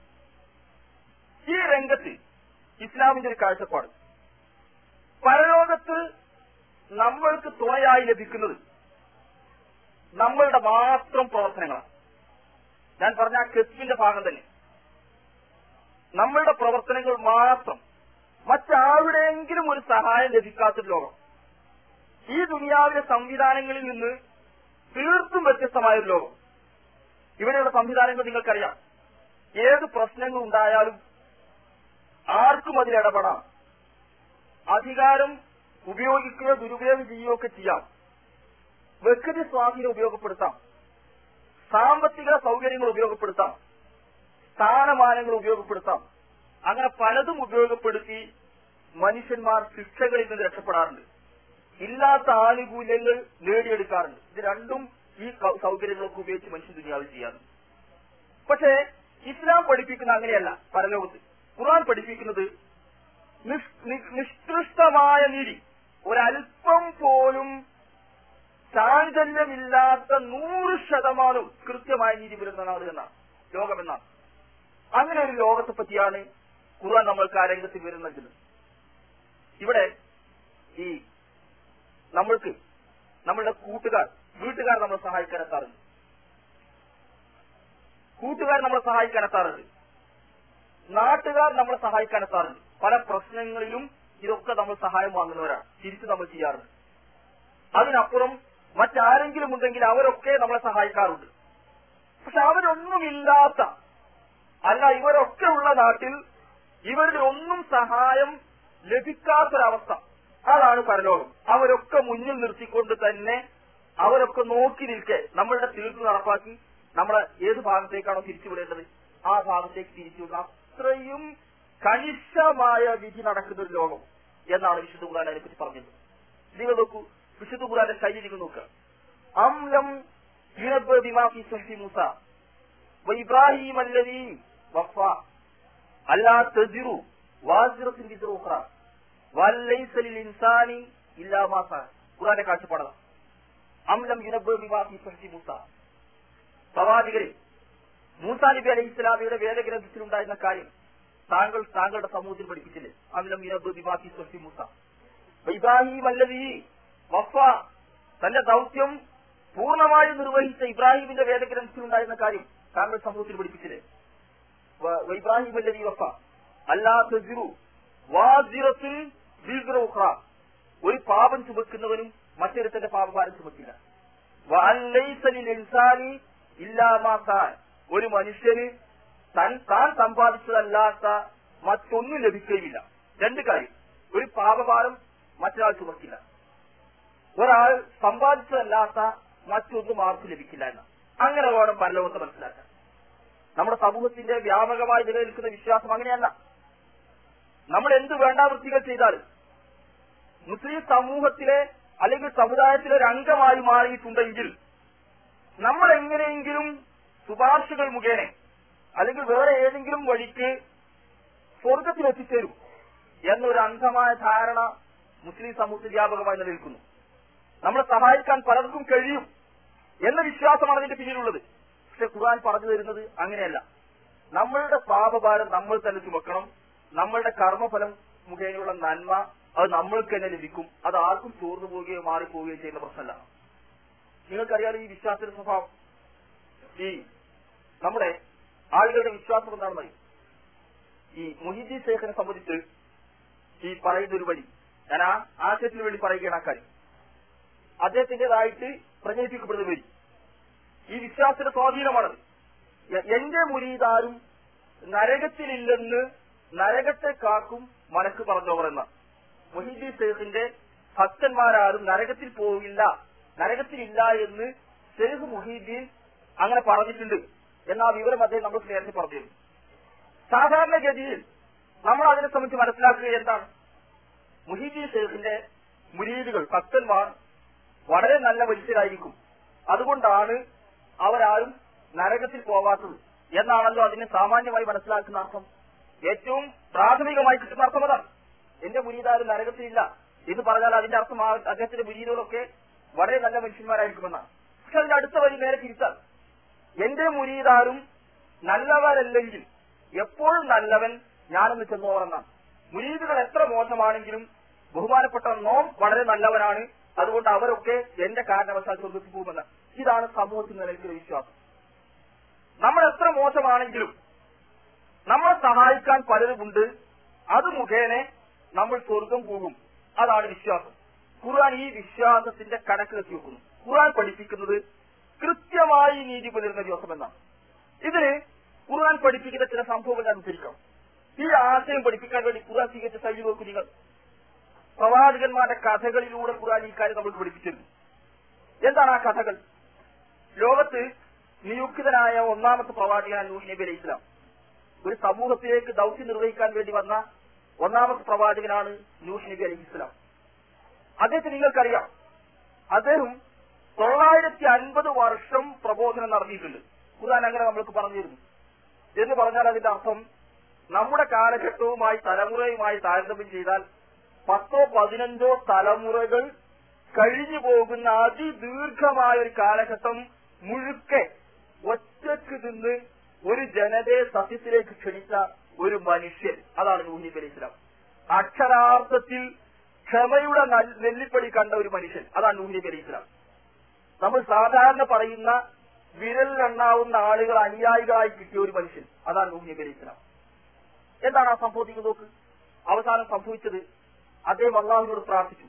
ഈ രംഗത്ത് ഇസ്ലാമിന്റെ ഒരു കാഴ്ചപ്പാട് പരലോകത്ത് നമ്മൾക്ക് തുണയായി ലഭിക്കുന്നത് നമ്മളുടെ മാത്രം പ്രവർത്തനങ്ങളാണ് ഞാൻ പറഞ്ഞ ആ കെസ്റ്റിന്റെ ഭാഗം തന്നെ നമ്മളുടെ പ്രവർത്തനങ്ങൾ മാത്രം മറ്റാരുടെയെങ്കിലും ഒരു സഹായം ലഭിക്കാത്തൊരു ലോകം ഈ ദുനിയാവിലെ സംവിധാനങ്ങളിൽ നിന്ന് തീർത്തും വ്യത്യസ്തമായ ഒരു ലോകം ഇവിടെയുള്ള സംവിധാനങ്ങൾ നിങ്ങൾക്കറിയാം ഏത് പ്രശ്നങ്ങൾ ഉണ്ടായാലും ആർക്കും അതിൽ ഇടപെടാം അധികാരം ഉപയോഗിക്കുകയോ ദുരുപയോഗം ചെയ്യുകയോ ഒക്കെ ചെയ്യാം വ്യക്തി സ്വാധീനം ഉപയോഗപ്പെടുത്താം സാമ്പത്തിക സൗകര്യങ്ങൾ ഉപയോഗപ്പെടുത്താം സ്ഥാനമാനങ്ങൾ ഉപയോഗപ്പെടുത്താം അങ്ങനെ പലതും ഉപയോഗപ്പെടുത്തി മനുഷ്യന്മാർ ശിക്ഷകളിൽ നിന്ന് രക്ഷപ്പെടാറുണ്ട് ഇല്ലാത്ത ആനുകൂല്യങ്ങൾ നേടിയെടുക്കാറുണ്ട് ഇത് രണ്ടും ഈ കൗ- സൗകര്യങ്ങളൊക്കെ ഉപയോഗിച്ച് മനുഷ്യൻ ദുനിയാവിൽ ചെയ്യാറുണ്ട് പക്ഷേ ഇസ്ലാം പഠിപ്പിക്കുന്ന അങ്ങനെയല്ല പരലോകത്ത് ഖുർആൻ പഠിപ്പിക്കുന്നത് നിഷ്- നി- നിഷ്കൃഷ്ടമായ നീതി ഒരല്പം പോലും ചാഞ്ചല്യമില്ലാത്ത നൂറ് ശതമാനം കൃത്യമായ നീതി പുലർന്ന നാട് എന്നാണ് ലോകമെന്നാണ് അങ്ങനെ ഒരു ലോകത്തെ പറ്റിയാണ് ഖുർആൻ നമ്മൾക്ക് ആ രംഗത്ത് വിവരം നൽകുന്നത് ഇവിടെ ഈ നമ്മൾക്ക് നമ്മളുടെ കൂട്ടുകാർ വീട്ടുകാർ നമ്മളെ സഹായിക്കാൻ എത്താറുണ്ട് കൂട്ടുകാർ നമ്മളെ സഹായിക്കാൻ എത്താറുണ്ട് നാട്ടുകാർ നമ്മളെ സഹായിക്കാൻ എത്താറുണ്ട് പല പ്രശ്നങ്ങളിലും ഇതൊക്കെ നമ്മൾ സഹായം വാങ്ങുന്നവരാണ് തിരിച്ചു നമ്മൾ ചെയ്യാറുണ്ട് അതിനപ്പുറം മറ്റാരെങ്കിലും ഉണ്ടെങ്കിൽ അവരൊക്കെ നമ്മളെ സഹായിക്കാറുണ്ട് പക്ഷെ അവരൊന്നുമില്ലാത്ത അല്ല ഇവരൊക്കെ ഉള്ള നാട്ടിൽ ഇവരുടെ ഒന്നും സഹായം ലഭിക്കാത്തൊരവസ്ഥ അതാണ് പരലോകം അവരൊക്കെ മുന്നിൽ നിർത്തിക്കൊണ്ട് തന്നെ അവരൊക്കെ നോക്കി നിൽക്കെ നമ്മളുടെ തീർപ്പ് നടപ്പാക്കി നമ്മളെ ഏത് ഭാഗത്തേക്കാണോ തിരിച്ചുവിടേണ്ടത് ആ ഭാഗത്തേക്ക് തിരിച്ചുവിടുന്ന അത്രയും കണിശമായ വിധി നടക്കുന്ന ഒരു ലോകം എന്നാണ് വിശുദ്ധ ഖുർആൻ അതിനെപ്പറ്റി പറഞ്ഞത് നിങ്ങൾ നോക്കൂ വിശുദ്ധ ഖുർആന്റെ ശൈലി നിങ്ങൾ നോക്കുക അംലം യുനബ്ബ ബിമാ ഫീ സുഹഫി മൂസ وإبراهيم الذي وفى ألا تزر وازرة وزر أخرى وليس للإنسان إلا ما سعى ഖുർആന്റെ കാഴ്ചപ്പാടാണ് അംലം യുനബ്ബ ബിമാ ഫീ സുഹഫി മൂസ പ്രവാചകരെ മൂസാ നബി അലൈഹി ഇസ്ലാമിയുടെ വേദഗ്രന്ഥത്തിലുണ്ടായിരുന്ന കാര്യം താങ്കൾ താങ്കളുടെ സമൂഹത്തിൽ പഠിപ്പിച്ചില്ലേ അംലം യുനബ്ബ ബിമാ ഫീ സുഹഫി മൂസ ഇബ്രാഹിം അല്ലതി വഫ തന്റെ ദൗത്യം പൂർണ്ണമായും നിർവഹിച്ച ഇബ്രാഹിമിന്റെ വേദഗ്രന്ഥത്തിലുണ്ടായിരുന്ന കാര്യം താങ്കൾ സമൂഹത്തിൽ പഠിപ്പിച്ചില്ലേ വ- വ ഇബ്രാഹിം അല്ലതി വഫ അല്ലാ തസിറു വാസിറത്തിൽ വീഗ്ര ഉഖ്റ. ഒരു പാപം ചുമക്കുന്നവനും മറ്റൊരുത്തന്റെ പാപഭാരം ചുമക്കില്ല വഅൻ ലൈസ ലിൽ ഇൻസാനി ഇല്ലാ മാ സാൻ. ഒരു മനുഷ്യന് തൻ താൻ സമ്പാദിച്ചതല്ലാത്ത മറ്റൊന്നും ലഭിക്കുകയില്ല രണ്ട് കാര്യം ഒരു പാപഭാരം മറ്റൊരാൾ ചുമക്കില്ല ഒരാൾ സമ്പാദിച്ചതല്ലാത്ത മറ്റൊന്നും ആർക്കും ലഭിക്കില്ല എന്ന് അങ്ങനെ വേണം പരലോകത്തെ മനസ്സിലാക്കാൻ നമ്മുടെ സമൂഹത്തിന്റെ വ്യാപകമായി നിലനിൽക്കുന്ന വിശ്വാസം അങ്ങനെയല്ല നമ്മൾ എന്ത് വേണ്ടാവൃത്തികൾ ചെയ്താലും മുസ്ലിം സമൂഹത്തിലെ അല്ലെങ്കിൽ സമുദായത്തിലെ ഒരു അംഗമായി മാറിയിട്ടുണ്ടെങ്കിൽ നമ്മൾ എങ്ങനെയെങ്കിലും ശുപാർശകൾ മുഖേന അല്ലെങ്കിൽ വേറെ ഏതെങ്കിലും വഴിക്ക് സ്വർഗത്തിൽ എത്തിച്ചേരും എന്നൊരു അന്ധമായ ധാരണ മുസ്ലിം സമൂഹത്തിൽ വ്യാപകമായി നിലനിൽക്കുന്നു നമ്മളെ സഹായിക്കാൻ പലർക്കും കഴിയും എന്ന വിശ്വാസമാണ് അതിന്റെ പിന്നിലുള്ളത് പക്ഷെ ഖുർആൻ പറഞ്ഞു തരുന്നത് അങ്ങനെയല്ല നമ്മളുടെ പാപഭാരം നമ്മൾ തന്നെ ചുമക്കണം നമ്മളുടെ കർമ്മഫലം മുഖേനയുള്ള നന്മ അത് നമ്മൾക്ക് തന്നെ ലഭിക്കും അത് ആർക്കും ചോർന്നു പോവുകയോ മാറിപ്പോവുകയോ ചെയ്യുന്ന പ്രശ്നമല്ല നിങ്ങൾക്കറിയാലോ ഈ വിശ്വാസത്തിന്റെ സ്വഭാവം ഈ നമ്മുടെ ആളുകളുടെ വിശ്വാസം എന്താണെന്ന് അറിയും ഈ മുഹിദ്ദീൻ ശേഖനെ സംബന്ധിച്ച് ഈ പറയുന്ന ഒരു വഴി ഞാൻ ആ ആശയത്തിന് വേണ്ടി പറയുകയാണ് ആ കാര്യം അദ്ദേഹത്തിന്റേതായിട്ട് പ്രചരിപ്പിക്കപ്പെടുന്ന വരി ഈ വിശ്വാസത്തിന്റെ സ്വാധീനമാണത് എ- എന്റെ മുരീതാരും നരകത്തിലില്ലെന്ന് നരകത്തെ കാക്കും മനക്ക് പറഞ്ഞവർ എന്ന മൊഹീദി ഷെയ്ഖിന്റെ ഭക്തന്മാരാരും നരകത്തിൽ പോകില്ല നരകത്തിലില്ല എന്ന് ഷെയ്ഖ് മുഹീദ്ദീൻ അങ്ങനെ പറഞ്ഞിട്ടുണ്ട് എന്ന ആ വിവരം അദ്ദേഹം നമ്മൾ നേരത്തെ പറഞ്ഞിരുന്നു സാധാരണഗതിയിൽ നമ്മൾ അതിനെ സംബന്ധിച്ച് മനസ്സിലാക്കുക എന്താണ് മുഹീദ്ദീൻ ഷെയ്ഖിന്റെ മുരീദുകൾ ഭക്തന്മാർ വളരെ നല്ല മനുഷ്യരായിരിക്കും അതുകൊണ്ടാണ് അവരാരും നരകത്തിൽ പോവാത്തത് എന്നാണല്ലോ അതിനെ സാമാന്യമായി മനസ്സിലാക്കുന്ന അർത്ഥം ഏറ്റവും പ്രാഥമികമായി കിട്ടുന്ന അർത്ഥം അതാണ് എന്റെ മുരീദാരും നരകത്തിലില്ല എന്ന് പറഞ്ഞാൽ അതിന്റെ അർത്ഥം ആ അദ്ദേഹത്തിന്റെ മുരീദുകളൊക്കെ വളരെ നല്ല മനുഷ്യന്മാരായിരിക്കുമെന്നാണ് പക്ഷെ അതിന്റെ അടുത്ത വരി നേരെ തിരിച്ചാൽ എന്റെ മുരീദാരും നല്ലവരല്ലെങ്കിൽ എപ്പോഴും നല്ലവൻ ഞാനെന്ന് ചെന്നോറെന്നാണ് മുരീദുകൾ എത്ര മോശമാണെങ്കിലും ബഹുമാനപ്പെട്ട നോം വളരെ നല്ലവനാണ് അതുകൊണ്ട് അവരൊക്കെ എന്റെ കാരണവശാൽ സ്വർഗത്തിൽ പോകുമെന്ന് ഇതാണ് സമൂഹത്തിൽ നിലനിൽക്കുന്ന വിശ്വാസം നമ്മൾ എത്ര മോശമാണെങ്കിലും നമ്മളെ സഹായിക്കാൻ പലരുമുണ്ട് അത് മുഖേന നമ്മൾ സ്വർഗം പോകും അതാണ് വിശ്വാസം ഖുർആൻ ഈ വിശ്വാസത്തിന്റെ കണക്ക് വെച്ച് വെക്കുന്നു ഖുർആൻ പഠിപ്പിക്കുന്നത് കൃത്യമായി നീതി പുലരുന്ന ദിവസം എന്നാണ് ഇതിന് ഖുർആൻ പഠിപ്പിക്കുന്ന ചില സംഭവങ്ങൾ അനുസരിക്കാം ഈ ആശയം പഠിപ്പിക്കാൻ വേണ്ടി ഖുർആൻ സ്വീകരിച്ച ശൈലി നോക്കൂ നിങ്ങൾ പ്രവാചകന്മാരുടെ കഥകളിലൂടെ ഖുർആൻ ഈ കാര്യം നമ്മൾ പഠിപ്പിച്ചിരുന്നു എന്താണ് ആ കഥകൾ ലോകത്ത് നിയുക്തനായ ഒന്നാമത്തെ പ്രവാചകനാണ് നൂഹ് നബി അലൈഹി ഇസ്ലാം ഒരു സമൂഹത്തിലേക്ക് ദൗത്യം നിർവഹിക്കാൻ വേണ്ടി വന്ന ഒന്നാമത്തെ പ്രവാചകനാണ് നൂഹ് നബി അലൈഹി ഇസ്ലാം അദ്ദേഹത്തെ നിങ്ങൾക്കറിയാം അദ്ദേഹം തൊള്ളായിരത്തി അൻപത് വർഷം പ്രബോധനം നടത്തിയിട്ടുണ്ട് ഖുർആൻ അങ്ങനെ നമ്മൾക്ക് പറഞ്ഞിരുന്നു എന്ന് പറഞ്ഞാൽ അതിന്റെ അർത്ഥം നമ്മുടെ കാലഘട്ടവുമായി തലമുറയുമായി താരതമ്യം ചെയ്താൽ പത്തോ പതിനഞ്ചോ തലമുറകൾ കഴിഞ്ഞു പോകുന്ന അതിദീർഘമായ ഒരു കാലഘട്ടം മുഴുക്കെ ഒറ്റക്ക് നിന്ന് ഒരു ജനതയെ സത്യത്തിലേക്ക് ക്ഷണിച്ച ഒരു മനുഷ്യൻ അതാണ് നൂഹ് നബി അലൈഹി ഇസ്ലാം അക്ഷരാർത്ഥത്തിൽ ക്ഷമയുടെ നൽ- നെല്ലിപ്പടി കണ്ട ഒരു മനുഷ്യൻ അതാണ് നൂഹ് നബി അലൈഹി ഇസ്ലാം നമ്മൾ സാധാരണ പറയുന്ന വിരലിലെണ്ണാവുന്ന ആളുകൾ അനുയായികളായി കിട്ടിയ ഒരു മനുഷ്യൻ അതാണ് നൂഹ് നബി അലൈഹി ഇസ്ലാം എന്താണ് ആ സംഭവിക്കുന്നത് നോക്ക് അവസാനം സംഭവിച്ചത് അദ്ദേഹം അള്ളാഹുവിനോട് പ്രാർത്ഥിച്ചു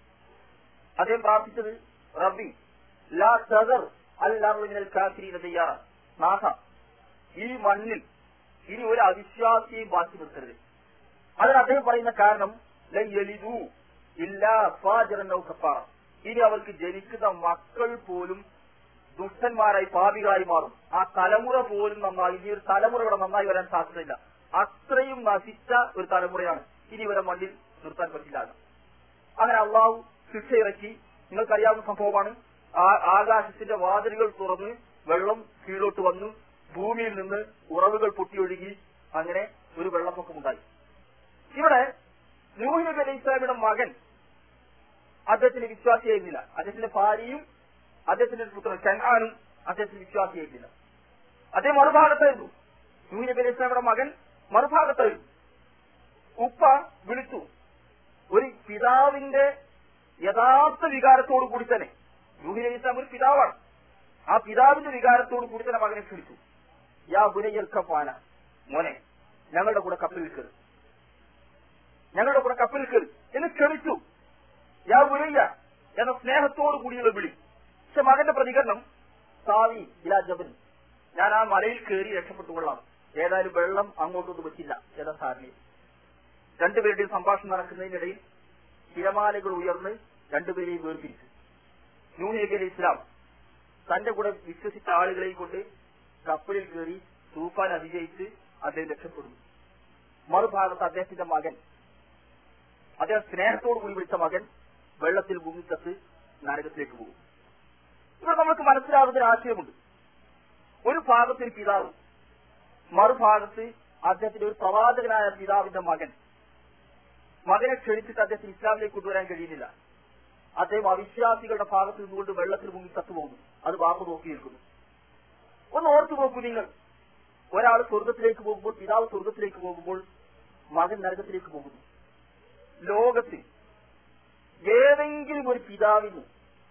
അദ്ദേഹം പ്രാർത്ഥിച്ചത് റബ്ബി ലാ തദർ അൽ കാഫിരീന തയ്യാറ നാഥ ഈ മണ്ണിൽ ഇനി ഒരു അവിശ്വാസിയെയും ബാക്കി നിർത്തരുത് അതിന് അദ്ദേഹം പറയുന്ന കാരണം ലൻ യലിദു ഇല്ലാ ഫാജിറൻ ഔ കഫാറ ഇനി അവർക്ക് ജനിക്കുന്ന മക്കൾ പോലും ദുഷ്ടന്മാരായി പാപികളായി മാറും ആ തലമുറ പോലും നന്നായി ഇനി ഒരു തലമുറ ഇവിടെ നന്നായി വരാൻ സാധ്യതയില്ല അത്രയും നശിച്ച ഒരു തലമുറയാണ് ഇനി ഇവരെ മണ്ണിൽ നിർത്താൻ പറ്റില്ല അങ്ങനെ അള്ളാഹു ശിക്ഷ ഇറക്കി നിങ്ങൾക്കറിയാവുന്ന സംഭവമാണ് ആ- ആകാശത്തിന്റെ വാതിലുകൾ തുറന്ന് വെള്ളം കീഴോട്ട് വന്നു ഭൂമിയിൽ നിന്ന് ഉറവുകൾ പൊട്ടിയൊഴുകി അങ്ങനെ ഒരു വെള്ളപ്പൊക്കമുണ്ടായി ഇവിടെ നൂഹ് നബി അലൈഹി ഇസ്ലാമിയുടെ മകൻ അദ്ദേഹത്തിന് വിശ്വാസിയായിരുന്നില്ല അദ്ദേഹത്തിന്റെ ഭാര്യയും അദ്ദേഹത്തിന്റെ ഒരു പുത്രൻ കൻആനും അദ്ദേഹത്തിന് വിശ്വാസിയായിരുന്നില്ല അദ്ദേഹം മറുഭാഗത്തായിരുന്നു നൂഹ് നബി അലൈഹി ഇസ്ലാമിയുടെ മകൻ മറുഭാഗത്തായിരുന്നു ഉപ്പ വിളിച്ചു ഒരു പിതാവിന്റെ യഥാർത്ഥ വികാരത്തോടു കൂടി തന്നെ നൂഹി നബി ഇസ്ലാം ഒരു പിതാവാണ് ആ പിതാവിന്റെ വികാരത്തോടു കൂടി തന്നെ മകനെ ക്ഷണിച്ചു യാ ബുനയ്യൽക്കപ്പാന മോനെ ഞങ്ങളുടെ കൂടെ കപ്പലിൽ കയറി ഞങ്ങളുടെ കൂടെ കപ്പലിൽ കയറി എന്ന് ക്ഷണിച്ചു യാ ബുനയ്യ എന്ന സ്നേഹത്തോടു കൂടിയുള്ള വിളി പക്ഷെ മകന്റെ പ്രതികരണം സാവി ഇലാ ജബൻ ഞാൻ ആ മലയിൽ കയറി രക്ഷപ്പെട്ടുകൊള്ളാം ഏതായാലും വെള്ളം അങ്ങോട്ടൊന്നും പറ്റില്ല എന്ന ധാരണയിൽ രണ്ടുപേരുടെയും സംഭാഷണം നടക്കുന്നതിനിടയിൽ തിരമാലകൾ ഉയർന്ന് രണ്ടുപേരെയും വേർപിരിച്ചു നൂഹ് നബി അലൈഹി ഇസ്ലാം തന്റെ കൂടെ വിശ്വസിച്ച ആളുകളെയും കൊണ്ട് കപ്പലിൽ കയറി തൂഫാൻ അതിജയിച്ച് അദ്ദേഹം രക്ഷപ്പെടുന്നു മറുഭാഗത്ത് അദ്ദേഹത്തിന്റെ മകൻ അദ്ദേഹം സ്നേഹത്തോടു കൂടി വിളിച്ച മകൻ വെള്ളത്തിൽ മുങ്ങിക്കത്ത് നരകത്തിലേക്ക് പോകും ഇവിടെ നമുക്ക് മനസ്സിലാകുന്ന ഒരു ആശയമുണ്ട് ഒരു ഭാഗത്ത് ഒരു പിതാവ് മറുഭാഗത്ത് അദ്ദേഹത്തിന്റെ ഒരു പ്രവാചകനായ പിതാവിന്റെ മകൻ മകനെ ക്ഷണിച്ചിട്ട് അദ്ദേഹത്തിന് ഇസ്ലാമിലേക്ക് കൊണ്ടുവരാൻ കഴിയുന്നില്ല അദ്ദേഹം അവിശ്വാസികളുടെ ഭാഗത്ത് നിന്നുകൊണ്ട് വെള്ളത്തിൽ മുങ്ങി ചത്തുപോകുന്നു അത് ബാപ്പ നോക്കി നിൽക്കുന്നു ഒന്ന് ഓർത്തു നോക്കൂ നിങ്ങൾ ഒരാൾ സ്വർഗത്തിലേക്ക് പോകുമ്പോൾ പിതാവ് സ്വർഗത്തിലേക്ക് പോകുമ്പോൾ മകൻ നരകത്തിലേക്ക് പോകുന്നു ലോകത്തിൽ ഏതെങ്കിലും ഒരു പിതാവിന്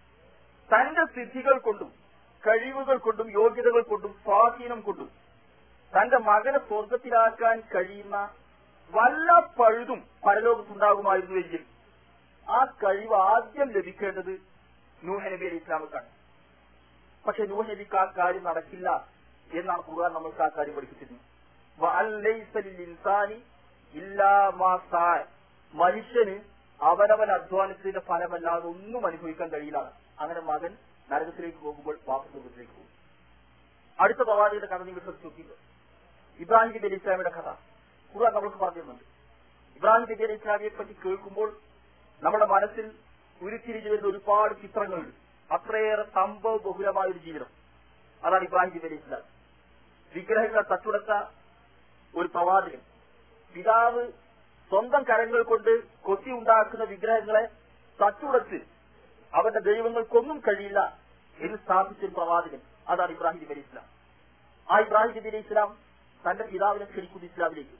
തന്റെ സിദ്ധികൾ കൊണ്ടും കഴിവുകൾ കൊണ്ടും യോഗ്യതകൾ കൊണ്ടും സ്വാധീനം കൊണ്ടും തന്റെ മകനെ സ്വർഗത്തിലാക്കാൻ കഴിയുന്ന വല്ല പഴുതും പരലോകത്തുണ്ടാകുമായിരുന്നുവെങ്കിൽ ആ കഴിവ് ആദ്യം ലഭിക്കേണ്ടത് നൂഹ നബി അലി ഇസ്ലാമിക്കാണ് പക്ഷെ നൂഹ നബിക്ക് ആ കാര്യം നടക്കില്ല എന്നാണ് ഖുർആൻ നമ്മൾക്ക് ആ കാര്യം പഠിപ്പിച്ചിരുന്നത് വഅൻ ലൈസ ലിൽ ഇൻസാനി ഇല്ലാ മാ സാ മനുഷ്യന് അവനവൻ അധ്വാനത്തിന്റെ ഫലമല്ലാതെ ഒന്നും അനുഭവിക്കാൻ കഴിയില്ല അങ്ങനെ മകൻ നരകത്തിലേക്ക് പോകുമ്പോൾ വാസസ്വർഗത്തിലേക്ക് പോകും അടുത്ത പ്രവാചകന്റെ കഥ നിങ്ങൾ ശ്രദ്ധിച്ചു നോക്കിയത് ഇബ്രാഹിം നബി അലി ഇസ്ലാമിയുടെ കഥ ഖുർആൻ നമ്മൾക്ക് പറഞ്ഞിരുന്നുണ്ട് ഇബ്രാഹിം നബി അലി ഇസ്ലാമിയെ പറ്റി കേൾക്കുമ്പോൾ നമ്മുടെ മനസ്സിൽ ഉരുത്തിരിഞ്ഞു വരുന്ന ഒരുപാട് ചിത്രങ്ങളുണ്ട് അത്രയേറെ സംഭവ ബഹുലമായ ഒരു ജീവിതം അതാണ് ഇബ്രാഹിം നബി അലി ഇസ്ലാം വിഗ്രഹങ്ങളെ തച്ചുടച്ച ഒരു പ്രവാചകൻ പിതാവ് സ്വന്തം കരങ്ങൾ കൊണ്ട് കൊത്തി ഉണ്ടാക്കുന്ന വിഗ്രഹങ്ങളെ തച്ചുടച്ച് അവന്റെ ദൈവങ്ങൾക്കൊന്നും കഴിയില്ല എന്ന് സ്ഥാപിച്ച ഒരു പ്രവാചകൻ അതാണ് ഇബ്രാഹിം നബി അലി ഇസ്ലാം ആ ഇബ്രാഹിം നബി അലി ഇസ്ലാം തന്റെ പിതാവിനെ ക്ഷണിക്കുന്നു ഇസ്ലാമിലേക്ക്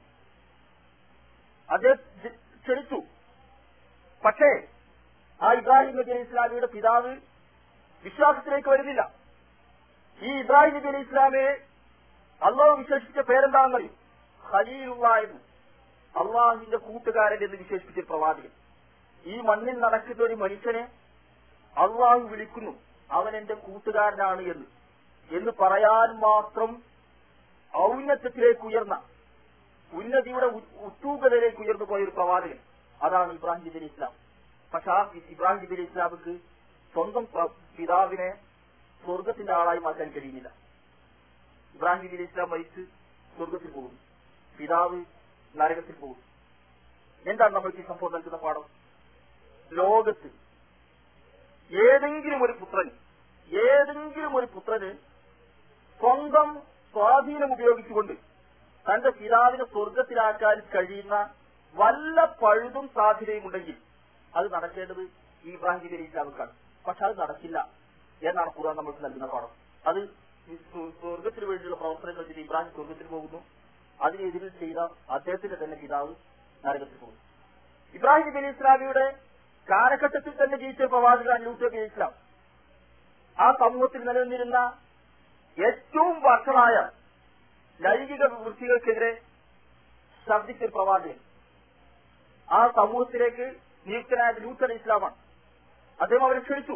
അദ്ദേഹം ജ- ക്ഷണിച്ചു പക്ഷേ ആ ഇബ്രാഹിം നബി അലി ഇസ്ലാമിയുടെ പിതാവ് വിശ്വാസത്തിലേക്ക് വരുന്നില്ല ഈ ഇബ്രാഹിം നബി അലി ഇസ്ലാമെ അള്ളാഹു വിശേഷിപ്പിച്ച പേരെന്താണെന്നറിയും ഖലീലുള്ള എന്ന് അള്ളാഹുവിന്റെ കൂട്ടുകാരൻ എന്ന് വിശേഷിപ്പിച്ച പ്രവാചകൻ ഈ മണ്ണിൽ നടക്കുന്ന ഒരു മനുഷ്യനെ അള്ളാഹു വിളിക്കുന്നു അവൻ എന്റെ കൂട്ടുകാരനാണ് എന്ന് എന്ന് പറയാൻ മാത്രം ഔന്നത്യത്തിലേക്ക് ഉയർന്ന ഉന്നതിയുടെ ഉ- ഉത്തൂകതയിലേക്ക് ഉയർന്നു പോയ ഒരു പ്രവാചകൻ അതാണ് ഇബ്രാഹിം നബി അലി ഇസ്ലാം പക്ഷെ ആ ഇബ്രാഹിം നബി അലി ഇസ്ലാമിക്ക് സ്വന്തം പ- പിതാവിനെ സ്വർഗത്തിന്റെ ആളായി മാറ്റാൻ കഴിയുന്നില്ല ഇബ്രാഹിം നബി അലി ഇസ്ലാം മരിച്ച് സ്വർഗത്തിൽ പോകും പിതാവ് നരകത്തിൽ പോകും എന്താണ് നമ്മൾക്ക് ഈ സംഭവം നൽകുന്ന പാഠം ലോകത്ത് ഏതെങ്കിലും ഒരു പുത്രൻ ഏതെങ്കിലും ഒരു പുത്രന് സ്വന്തം സ്വാധീനം ഉപയോഗിച്ചുകൊണ്ട് തന്റെ പിതാവിനെ സ്വർഗത്തിലാക്കാൻ കഴിയുന്ന വല്ല പഴുതും സാധ്യതയും ഉണ്ടെങ്കിൽ അത് നടക്കേണ്ടത് ഈ ഇബ്രാഹിം നബി അലി ഇസ്ലാമിക്കാണ് പക്ഷെ അത് നടക്കില്ല എന്നാണ് ഖുർആൻ നമ്മൾക്ക് നൽകുന്ന പാഠം അത് ഈ സ്വ- സ്വർഗത്തിന് വേണ്ടിയുള്ള പ്രവർത്തനങ്ങൾ ചെയ്ത് ഇബ്രാഹിം സ്വർഗത്തിൽ പോകുന്നു അതിനെതിരിൽ ചെയ്ത അദ്ദേഹത്തിന്റെ തന്നെ പിതാവ് നരകത്തിൽ പോകുന്നു ഇബ്രാഹിം നബി അലി ഇസ്ലാമിയുടെ കാലഘട്ടത്തിൽ തന്നെ ജീവിച്ച പ്രവാചകൻ യൂസ് നബി അലി ഇസ്ലാം ആ സമൂഹത്തിൽ നിലനിന്നിരുന്ന ഏറ്റവും വഷളായ ലൈംഗിക വൃത്തികൾക്കെതിരെ ശബ്ദിച്ച ഒരു പ്രവാചകൻ ആ സമൂഹത്തിലേക്ക് നിയുക്തനായ ലൂത്ത് അലി ഇസ്ലാമാണ് അദ്ദേഹം അവരെ ക്ഷണിച്ചു